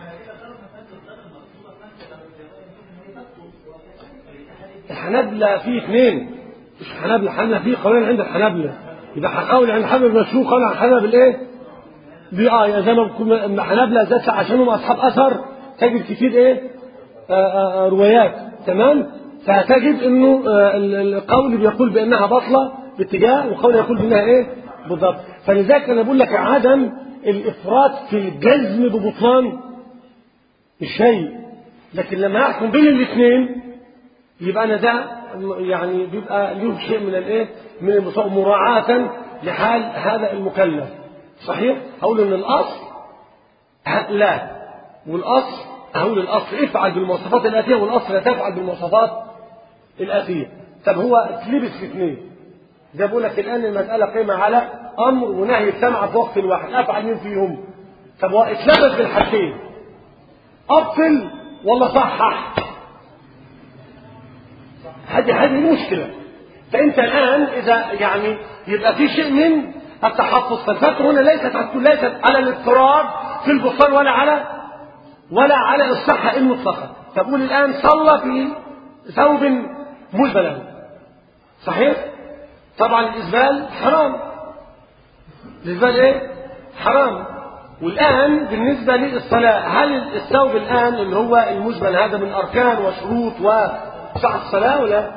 A: الحنابلة فيه اثنين مش حنابلة حنابلة فيه قولين عند الحنابلة يبقى قول عند الحنابلة المشهور قول عن الحنابلة بالايه؟ دي اه زي ما بكون حنابلة ذات عشانهم اصحاب اثر تجد كتير ايه؟ آآ آآ روايات تمام؟ فهتجد انه القول بيقول بانها بطلة باتجاه وقول يقول بانها ايه؟ بالضبط فلذلك انا بقول لك عدم الافراط في الجزم ببطلان الشيء لكن لما يحكم بين الاثنين يبقى أنا ده يعني بيبقى له شيء من الايه من المصاب مراعاة لحال هذا المكلف صحيح هقول ان الاصل لا والاصل هقول الاصل افعل بالمواصفات الاتيه والاصل لا تفعل بالمواصفات الاتيه طب هو اتلبس في اثنين ده بقول لك الان المساله قيمه على امر ونهي السمع في وقت واحد افعل مين فيهم طب هو اتلبس بالحاجتين ابطل ولا صحح هذه هذه المشكله فانت الان اذا يعني يبقى في شيء من التحفظ فالفتره هنا ليست ليست على الاضطراب في البطلان ولا على ولا على الصحه المطلقه تقول الان صلى في ثوب مزبلا صحيح طبعا الاسبال حرام الاسبال ايه حرام والان بالنسبه للصلاه هل الثوب الان اللي هو المزبل هذا من اركان وشروط وصح الصلاه ولا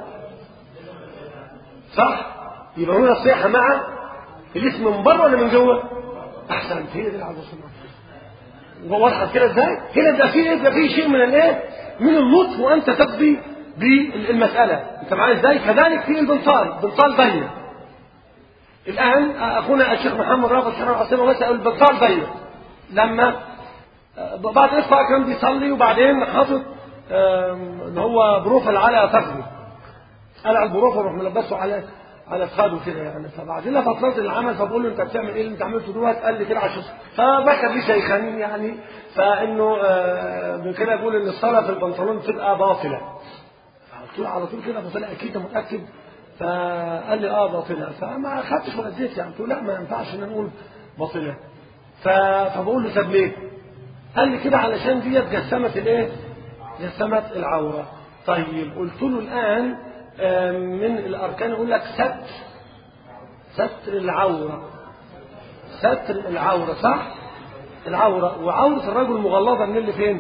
A: صح يبقى هنا الصيحه مع الاسم من بره ولا من جوه احسنت هي دي العبد واضحه كده ازاي هنا يبقى في يبقى في شيء من الايه من اللطف وانت تقضي بالمساله انت معايا ازاي كذلك في البنطال بنطال ضيق الان اخونا الشيخ محمد رافض شرف عاصمه مثلا البنطال ضيق لما بعد اسبوع كان بيصلي وبعدين حاطط اللي هو بروفل على فخذه قلع البروفل وراح ملبسه على على فخذه كده يعني فبعدين لما نزل العمل فبقول له انت بتعمل ايه اللي انت عملته دوت قال لي كده عشان فبكى لي شيخان يعني فانه آه من كده بيقول ان الصلاه في البنطلون تبقى باطله فقلت له على طول كده باطله اكيد متاكد فقال لي اه باطله فما خدتش واديت يعني قلت له لا ما ينفعش ان نقول باطله فبقول له طب ليه؟ قال لي كده علشان ديت جسمت الايه؟ جسمت العوره طيب قلت له الان من الاركان يقول لك ستر ستر العوره ستر العوره صح؟ العوره وعوره الرجل مغلظه من اللي فين؟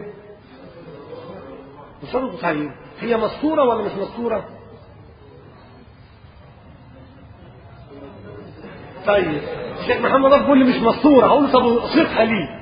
A: بشرط طيب هي مستوره ولا مش مستوره؟ طيب الشيخ محمد رب بيقول لي مش مستوره هقول له طب صفها لي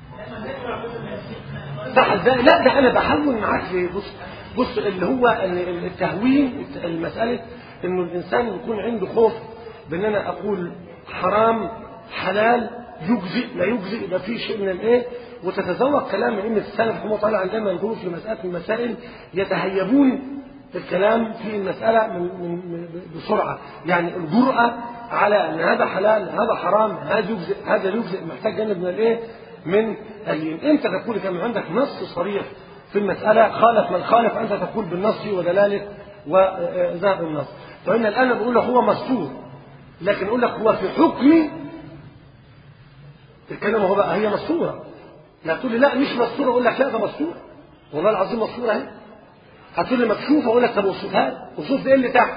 A: صح ازاي لا ده انا بحول معاك في بص بص اللي هو التهوين المساله انه الانسان يكون عنده خوف بان انا اقول حرام حلال يجزئ لا يجزئ يبقى في شيء من الايه وتتذوق كلام ائمه السلف رحمه الله عندما يقولوا في مساله من المسائل يتهيبون الكلام في المسألة من من بسرعة يعني الجرأة على أن هذا حلال هذا حرام هذا يجزئ هذا يجزئ محتاج جانب من الإيه؟ من اليم أنت تقول كما عندك نص صريح في المسألة خالف من خالف أنت تقول بالنص ودلالة وذهب النص فإن الآن بقول لك هو مستور لكن أقول لك هو في حكم الكلمة هو بقى هي مستورة لا تقول لي لا مش مستورة أقول لك لا ده مستور والله العظيم مستورة اهي هتقول لي مكشوفه اقول لك طب وصفها وصف ايه اللي تحت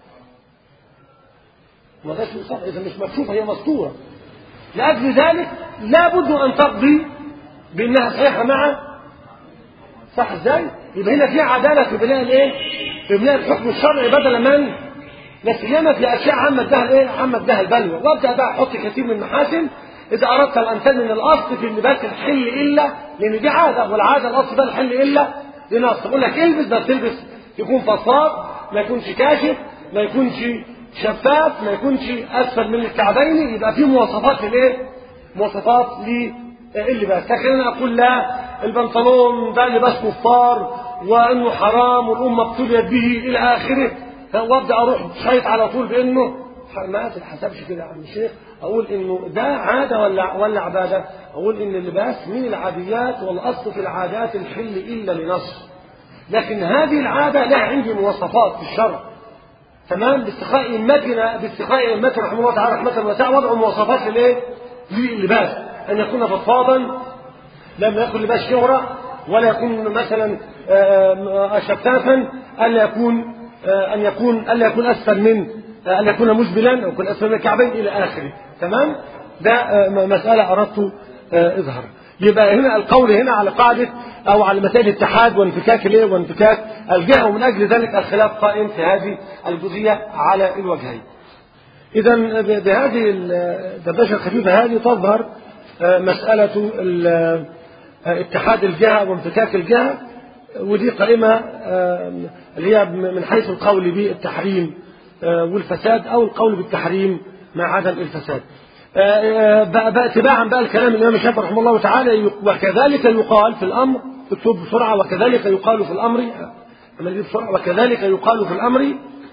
A: ما ده وصف اذا مش مكشوفه هي مستوره لاجل ذلك لابد ان تقضي بانها صحيحه مع صح ازاي يبقى هنا في عداله في بناء الايه في بناء الحكم الشرعي بدل من لا سيما في اشياء عامه ادها الايه عامه ادها البلوى وابدا بقى احط كثير من المحاسن اذا اردت ان تنمي الاصل في اللباس الحل الا لان دي عاده والعاده الاصل ده الحل الا لنص يقول لك البس بس تلبس يكون فضفاض ما يكونش كاشف ما يكونش شفاف ما يكونش اسفل من الكعبين يبقى في مواصفات للايه مواصفات للباس لكن انا اقول لا البنطلون ده لباس كفار وانه حرام والامه ابتليت به الى اخره وابدا اروح شايط على طول بانه ما تتحسبش كده يا عم الشيخ اقول انه ده عاده ولا ولا عباده اقول ان اللباس من العاديات والاصل في العادات الحل الا لنص لكن هذه العاده لها عندي مواصفات في الشرع تمام باستقاء ائمتنا باستقاء ائمتنا رحمه الله تعالى رحمه واسعه وضعوا مواصفات للايه؟ للباس ان يكون فضفاضا لم يكن لباس شهره ولا يكون مثلا شفافا الا يكون ان يكون الا يكون اسفل من أن يكون مزبلا أو يكون أسفل من الكعبين إلى آخره تمام ده مسألة أردت إظهار يبقى هنا القول هنا على قاعدة أو على مسائل الاتحاد وانفكاك الايه وانفكاك الجهة ومن أجل ذلك الخلاف قائم في هذه الجزئية على الوجهين إذا بهذه الدردشة الخفيفة هذه تظهر مسألة آه، اتحاد الجهة وامتكاك الجهة ودي قائمة آه، اللي هي من حيث القول بالتحريم آه، والفساد أو القول بالتحريم مع عدم الفساد آه، آه، بقى بقى اتباعا بقى الكلام الإمام الشافعي رحمه الله تعالى يق- وكذلك يقال في الأمر اكتب بسرعة وكذلك يقال في الأمر أما نجيب بسرعة وكذلك يقال في الأمر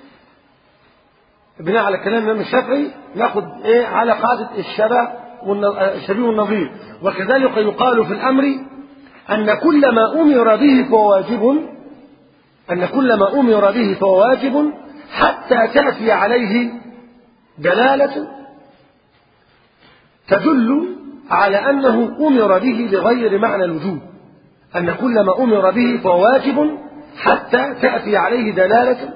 A: بناء على كلام الإمام الشافعي ناخد إيه على قاعدة الشبه والن- آه، الشبيه والنظير وكذلك يقال في الأمر أن كل ما أمر به فهو واجب أن كل ما أمر به فهو واجب حتى تأتي عليه دلالة تدل على أنه أمر به لغير معنى الوجوب أن كل ما أمر به فهو واجب حتى تأتي عليه دلالة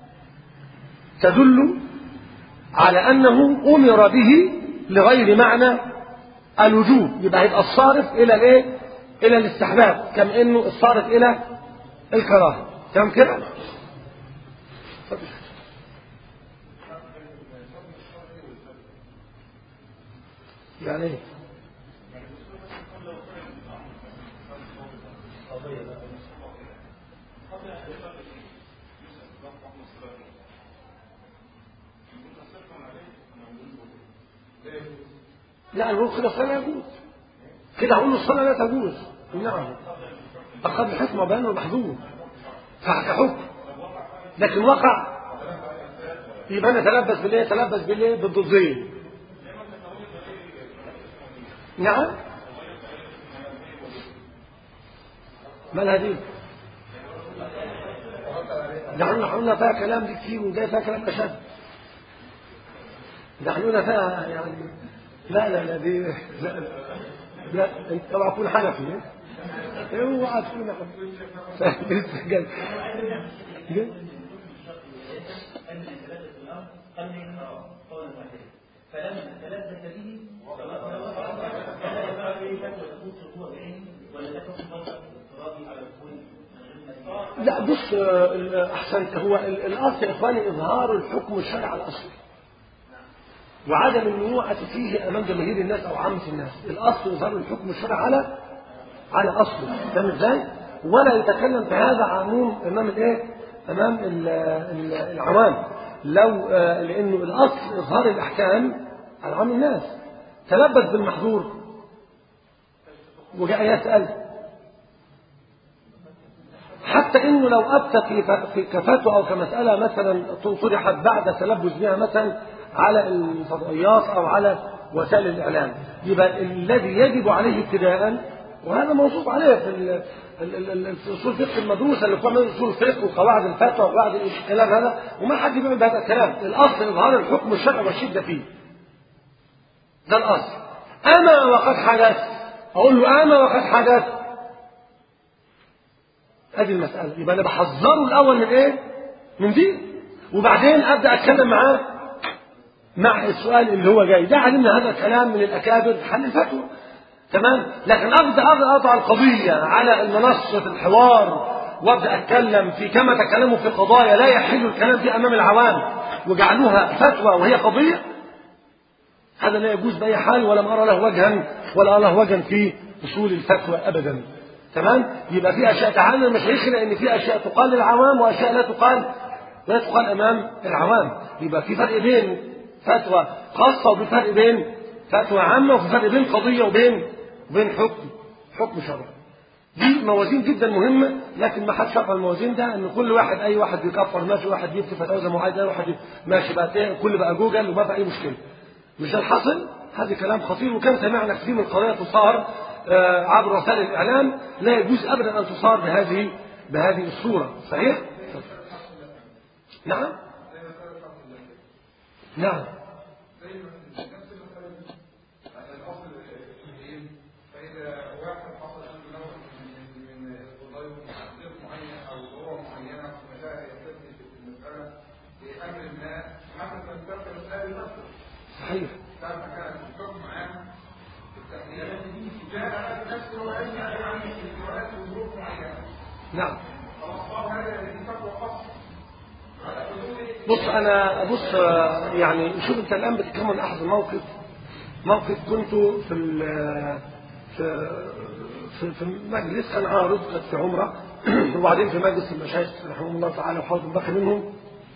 A: تدل على أنه أمر به لغير معنى الوجوب يبقى هيبقى الصارف إلى الإيه؟ إلى الاستحباب كم إنه الصارف إلى الكراهة تمام كده؟ يعني ايه؟ لا نقول كده الصلاة لا يجوز كده أقول له الصلاة لا تجوز نعم أخذ الحكم وبيان المحظور فكحكم لكن وقع يبقى أنا تلبس بالإيه تلبس بالإيه بالضدين نعم مالها دي ده احنا قلنا فيها كلام دي كتير وده فيها كلام أشد ده احنا قلنا فيها يعني لا لا لا دي لا لا انت اوعى تكون حنفي اوعى تكون حنفي لسه جاي جاي
C: فلما تلبس به فلا يقال به فتوى تكون سقوط بعينه ولا تكون فتوى اضطرابي على الكل
A: لا بص آه، احسنت هو ال- الاصل يا اخواني اظهار الحكم الشرعي على الاصل وعدم النوعة فيه امام جماهير الناس او عامة الناس الاصل اظهار الحكم الشرعي على على اصله فاهم ازاي ولا يتكلم في هذا عموم امام الايه امام ال- ال- العوام لو آه، لانه الاصل اظهار الاحكام على عام الناس تلبس بالمحظور وجاء يسأل حتى انه لو افتى في ف- في كفتوى او كمساله مثلا طرحت بعد تلبس بها مثلا على الفضائيات او على وسائل الاعلام يبقى الذي يجب عليه ابتداء وهذا موصوف عليه في ال- ال- ال- ال- في اصول الفقه المدروسه اللي بتعمل اصول الفقه وقواعد الفتوى وقواعد الكلام هذا وما حد بيعمل بهذا الكلام الاصل اظهار الحكم الشرعي والشده فيه ده الاصل اما وقد حدث اقول له اما وقد حدث ادي المسألة يبقى انا بحذره الاول من ايه من دي وبعدين ابدا اتكلم معاه مع السؤال اللي هو جاي ده علمنا هذا الكلام من الاكابر في حل الفتوى تمام لكن ابدا ابدا اضع القضيه على المنصه الحوار وابدا اتكلم في كما تكلموا في قضايا لا يحل الكلام فيها امام العوام وجعلوها فتوى وهي قضيه هذا لا يجوز باي حال ولم ارى له وجها ولا ارى له وجها في اصول الفتوى ابدا تمام يبقى في اشياء تعلم مشايخنا ان في اشياء تقال للعوام واشياء لا تقال لا تقال امام العوام يبقى في فرق بين فتوى خاصه وفي فرق بين فتوى عامه وفي فرق بين قضيه وبين وبين حكم حكم شرعي دي موازين جدا مهمة لكن ما حدش يعرف الموازين ده ان كل واحد اي واحد بيكفر ماشي واحد يفتي فتاوى زي ما هو عايز اي واحد ماشي بقى ايه كل بقى جوجل وما في اي مشكلة مش ده الحاصل هذا كلام خطير وكان سمعنا كثير من القضايا تصار آه، عبر وسائل الاعلام لا يجوز ابدا ان تصار بهذه بهذه الصورة صحيح؟ نعم نعم
B: فإذا واحد حصل عنده نوع من من وظائف تحقيق معين أو ضرورة معينة في مجال يستثني في المسألة لأمر ما حتى تنتقل المسألة لنفسه
A: صحيح
B: لما كانت الحكم عام التحليل جاء نفسه وأجل عن الجوازات وظروف معينة
A: نعم
B: فالأخبار هذا الذي فتوى خاصة على حدود
A: بص انا بص آه، يعني شوف انت الان بتتكلم عن احد الموقف موقف كنت في ال- في في في مجلس كان عارض كانت في عمرة وبعدين في مجلس المشايخ رحمهم الله تعالى وحاول بقي منهم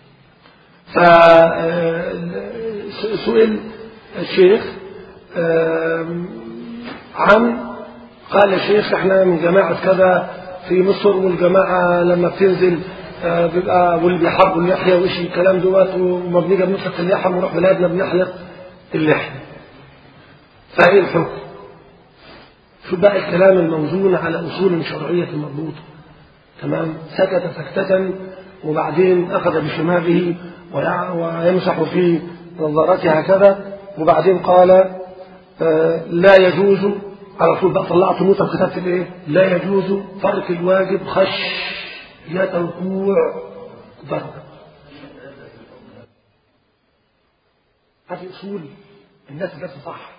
A: فسئل الشيخ آم، عن قال الشيخ احنا من جماعة كذا في مصر والجماعة لما بتنزل آه، بيبقى واللي بيحاربوا اللحية وإيش الكلام دوت وما بنيجي بنطلق اللحية ونروح بلادنا بنحلق اللحية فايه الحكم؟ شو بقى الكلام الموزون على أصول شرعية مضبوطة تمام سكت سكتة وبعدين أخذ بشماغه ويع- ويمسح في نظارته هكذا وبعدين قال آه، لا يجوز على طول بقى طلعت نوتة وكتبت الايه؟ لا يجوز ترك الواجب خشية الوقوع ضرب هذه أصول الناس الناس صح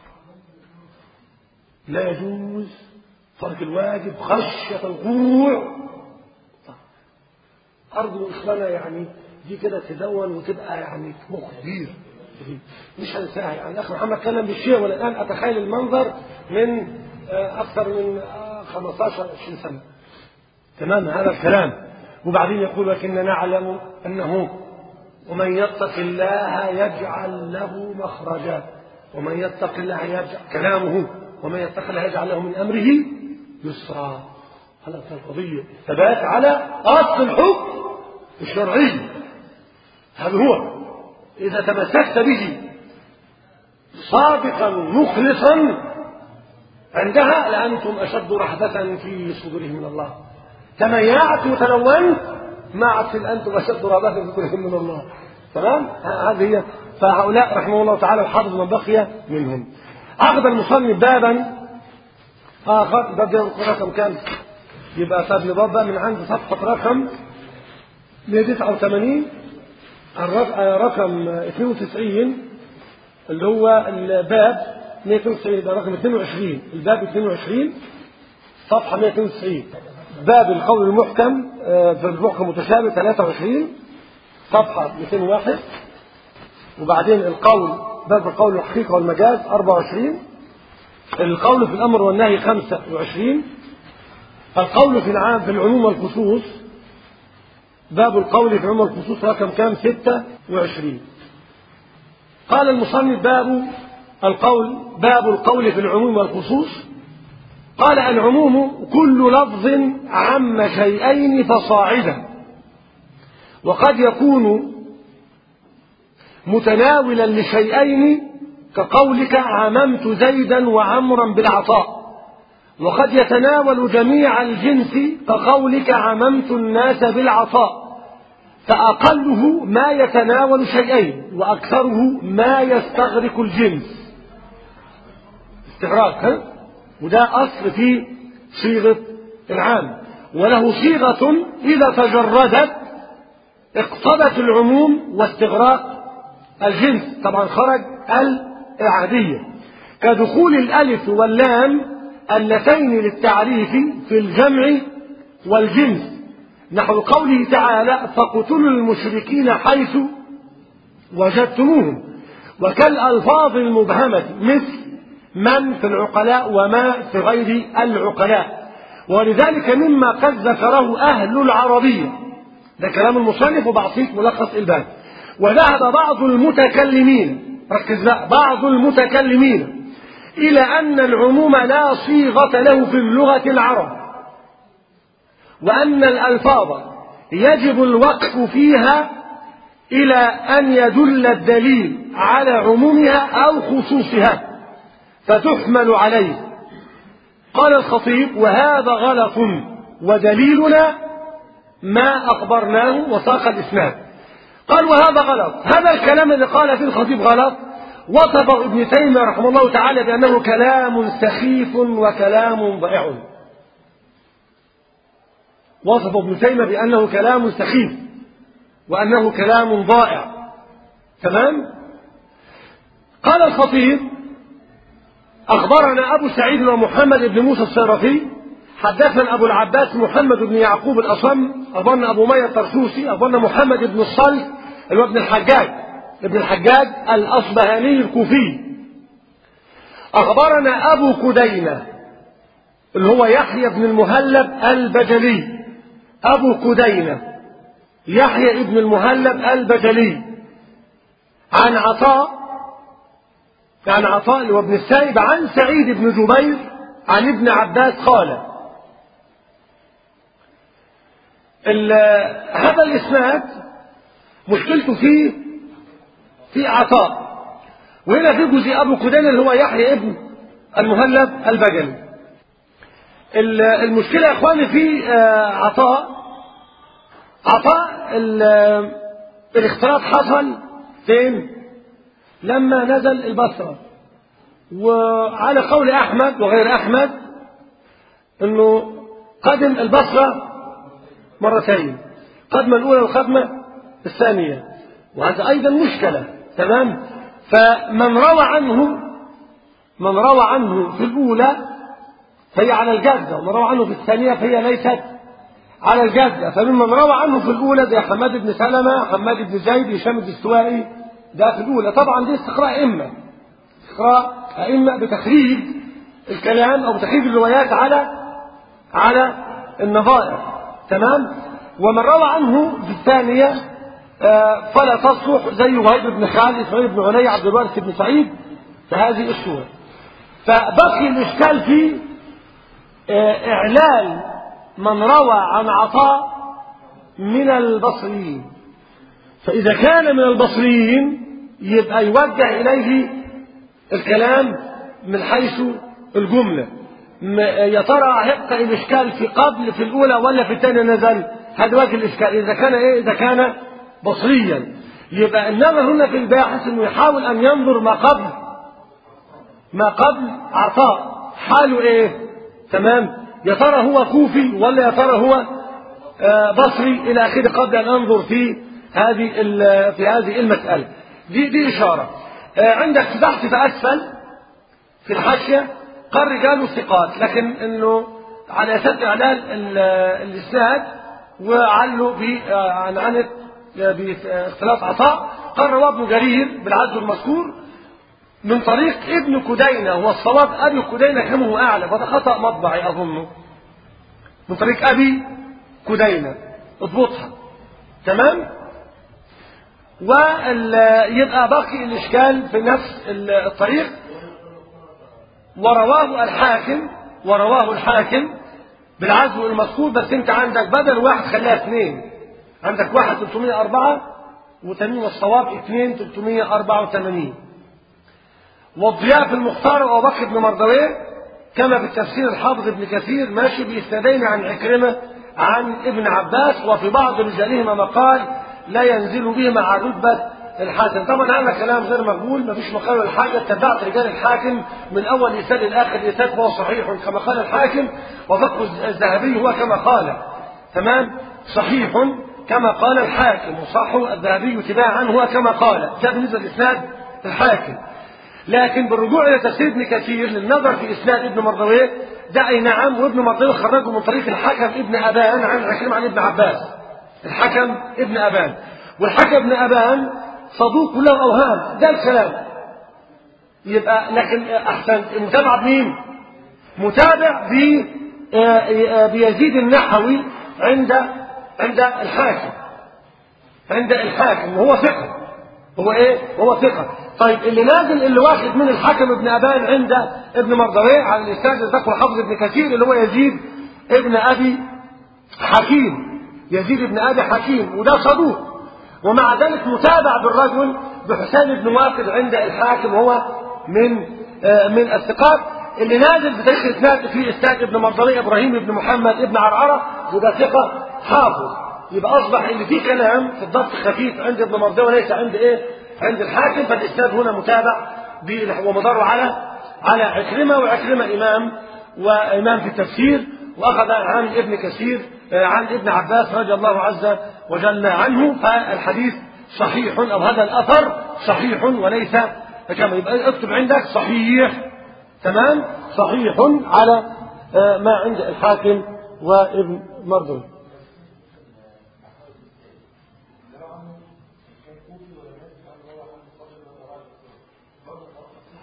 A: لا يجوز ترك الواجب خشية الوقوع أرجو إخوانا يعني دي كده تدون وتبقى يعني مخ كبير مش هنساها يعني الأخ محمد اتكلم بالشيء وأنا الآن أتخيل المنظر من آه، أكثر من آه، 15 20 سنة تمام هذا الكلام وبعدين يقول لكننا نعلم أنه ومن يتق الله يجعل له مخرجا ومن يتق الله يجعل كلامه ومن يتق الله يجعل له من أمره يسرا هذا القضية الثبات على أصل الحكم الشرعي هذا هو إذا تمسكت به صادقا مخلصا عندها لأنتم أشد رهبة في صدورهم من الله تميعت وتلونت ما عدت أنتم أشد رهبة في صدورهم من الله تمام هذه هي فهؤلاء رحمه الله تعالى الحافظ من بقي منهم أخذ المصنف بابا آخر باب رقم كام يبقى طب نضرب بقى من عند صفحة رقم 189 الرق- آه، رقم 92 اللي هو الباب 192 ده رقم 22 الباب 22 صفحة 192 باب القول المحكم آه، في المحكم متشابه 23 صفحة 201 وبعدين القول باب القول الحقيقة والمجاز 24 القول في الأمر والنهي 25 القول في العام في العموم والخصوص باب القول في العموم والخصوص رقم كام 26 قال المصنف باب القول باب القول في العموم والخصوص قال العموم كل لفظ عم شيئين فصاعدا وقد يكون متناولا لشيئين كقولك عممت زيدا وعمرا بالعطاء وقد يتناول جميع الجنس كقولك عممت الناس بالعطاء فأقله ما يتناول شيئين وأكثره ما يستغرق الجنس استغراق ها؟ وده أصل في صيغة العام وله صيغة إذا تجردت اقتضت العموم واستغراق الجنس طبعا خرج الإعادية كدخول الألف واللام اللتين للتعريف في الجمع والجنس نحو قوله تعالى فاقتلوا المشركين حيث وجدتموهم وكالألفاظ المبهمة مثل من في العقلاء وما في غير العقلاء ولذلك مما قد ذكره أهل العربية ده كلام المصنف وبعطيك ملخص الباب وذهب بعض المتكلمين ركز بقى بعض المتكلمين إلى أن العموم لا صيغة له في اللغة العرب وأن الألفاظ يجب الوقف فيها إلى أن يدل الدليل على عمومها أو خصوصها فتحمل عليه قال الخطيب وهذا غلط ودليلنا ما أخبرناه وساق الإسناد قال وهذا غلط هذا الكلام الذي قال فيه الخطيب غلط وصف ابن تيمية رحمه الله تعالى بأنه كلام سخيف وكلام ضائع وصف ابن تيمية بأنه كلام سخيف وأنه كلام ضائع تمام قال الخطيب أخبرنا أبو سعيد ومحمد بن موسى الصرفي حدثنا أبو العباس محمد بن يعقوب الأصم أخبرنا أبو مية الطرسوسي أخبرنا محمد بن الصلت اللي هو ابن الحجاج ابن الحجاج الأصبهاني الكوفي أخبرنا أبو كدينة اللي هو يحيى بن المهلب البجلي أبو كدينة يحيى بن المهلب البجلي عن عطاء عن عطاء اللي هو ابن السائب عن سعيد بن جبير عن ابن عباس قال هذا الإسناد مشكلته فيه في عطاء وهنا في جزء أبو كدين اللي هو يحيى ابن المهلب البجلي المشكلة يا إخواني في عطاء عطاء الاختلاط حصل فين لما نزل البصرة وعلى قول أحمد وغير أحمد أنه قدم البصرة مرتين قدمة الأولى والقدمة الثانية وهذا أيضا مشكلة تمام فمن روى عنه من روى عنه في الأولى فهي على الجادة ومن روى عنه في الثانية فهي ليست على الجادة فممن روى عنه في الأولى زي حماد بن سلمة حماد بن زيد هشام الدستوائي ده في الأولى طبعا دي استقراء أئمة استقراء أئمة بتخريج الكلام أو بتخريج الروايات على على النظائر تمام ومن روى عنه في الثانية آه فلا تصلح زي وهيب بن خالد إسماعيل بن علي عبد الوارث بن سعيد فهذه الصور فبقي الإشكال في آه إعلان من روى عن عطاء من البصريين فإذا كان من البصريين يبقى يوجه إليه الكلام من حيث الجملة يا ترى هيبقى الإشكال في قبل في الأولى ولا في الثانية نزل هذا وجه الإشكال إذا كان إيه إذا كان بصريا يبقى النظر هنا في الباحث إنه يحاول أن ينظر ما قبل ما قبل عطاء حاله إيه تمام يا ترى هو كوفي ولا يا ترى هو آه بصري إلى آخره قبل أن أنظر في هذه في هذه المسألة دي دي إشارة آه عندك في بحث في أسفل في الحاشية قال رجال ثقات لكن انه على اساس اعلان الاسناد وعله بعنعنة باختلاف عطاء قال رواه ابن جرير بالعدل المذكور من طريق ابن كدينة والصواب ابي كدينة كما هو اعلى وده خطأ مطبعي اظنه من طريق ابي كدينة اضبطها تمام ويبقى باقي الاشكال في نفس الطريق ورواه الحاكم ورواه الحاكم بالعزو المذكور بس انت عندك بدل واحد خليها اثنين عندك واحد 304 وتميم الصواب اثنين 384 والضياء في المختار وابو بكر بن مردويه كما في التفسير الحافظ ابن كثير ماشي بإسنادين عن عكرمة عن ابن عباس وفي بعض رجالهما مقال لا ينزل بهما عن رتبة الحاكم طبعا هذا كلام غير مقبول مفيش مقال ولا حاجه اتبعت رجال الحاكم من اول اسناد لاخر اسناد فهو صحيح كما قال الحاكم وفق الذهبي هو كما قال تمام صحيح كما قال الحاكم وصح الذهبي تباعا هو كما قال ده بالنسبه لاسناد الحاكم لكن بالرجوع الى تفسير ابن كثير للنظر في اسناد ابن مردويه ده اي نعم وابن مردويه خرجه من طريق الحكم ابن ابان عن عكرمه عن ابن عباس الحكم ابن ابان والحكم ابن ابان صدوق له اوهام ده الكلام يبقى لكن احسن المتابعه بمين متابع ب بيزيد النحوي عند عند الحاكم عند الحاكم وهو ثقه هو ايه هو ثقه طيب اللي نازل اللي واخد من الحكم ابن ابان عند ابن مردويه على الاستاذ ذكر حافظ ابن كثير اللي هو يزيد ابن ابي حكيم يزيد ابن ابي حكيم وده صدوق ومع ذلك متابع بالرجل بحسين بن واقد عند الحاكم وهو من آه من الثقات اللي نازل في تاريخ الاسناد في اسناد ابن مرضوي ابراهيم بن محمد ابن عرعره وده ثقه حافظ يبقى اصبح اللي فيه كلام في الضبط خفيف عند ابن مرضوي وليس عند ايه؟ عند الحاكم فالاسناد هنا متابع ومداره على على عكرمه وعكرمه امام وامام في التفسير واخذ عن ابن كثير عن ابن عباس رضي الله عز وجل عنه فالحديث صحيح او هذا الاثر صحيح وليس كما يبقى اكتب عندك صحيح تمام صحيح على ما عند الحاكم وابن مردوي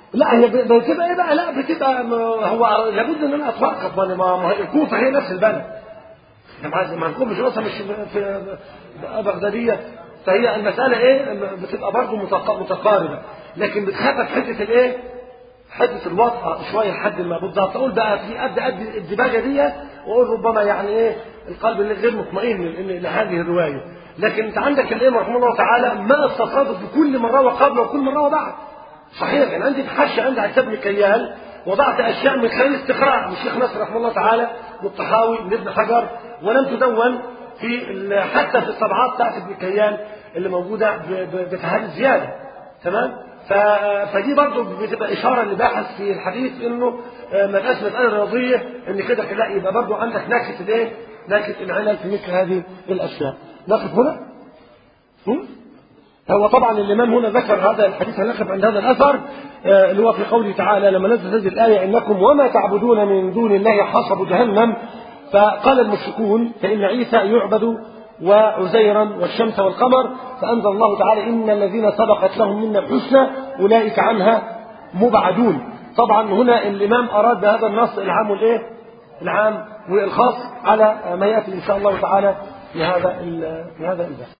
A: لا هي ب- بتبقى ايه بقى لا بتبقى م- هو لابد ان انا اتوقف ما ما ما هي الكوفه هي نفس البلد ما ما الكوفه مش اصلا مش في بغداديه فهي المساله ايه بتبقى برضه متق- متقاربه لكن بتخفف حته الايه حته الوطأة شويه لحد ما بالضبط اقول بقى في قد قد الدباجه دي واقول ربما يعني ايه القلب اللي غير مطمئن ل- لهذه الروايه لكن انت عندك الامام رحمه الله تعالى ما استطرده في كل مره وقبل وكل مره وبعد صحيح كان عندي تحشى عندي على ابن كيال وضعت اشياء من خلال استقراء من الشيخ نصر رحمه الله تعالى والطحاوي من ابن حجر ولم تدون في ال- حتى في الطبعات بتاعت ابن كيال اللي موجوده ب- ب- بفهارس زياده تمام ف- فدي برضه بتبقى اشاره لباحث في الحديث انه آه، ما تبقاش مساله رياضيه ان كده كده لا يبقى برضه عندك نكهه الايه؟ نكهه العنل في مثل هذه الاشياء. نقف هنا؟ هم؟ هو طبعا الإمام هنا ذكر هذا الحديث هنقف عند هذا الأثر آه، اللي هو في قوله تعالى لما نزل هذه الآية إنكم وما تعبدون من دون الله حصب جهنم فقال المشركون فإن عيسى يعبد وعزيرا والشمس والقمر فأنزل الله تعالى إن الذين سبقت لهم منا الحسنى أولئك عنها مبعدون طبعا هنا الإمام أراد بهذا النص العام والإيه؟ العام والخاص على ما يأتي إن شاء الله تعالى في هذا ال- في هذا الباب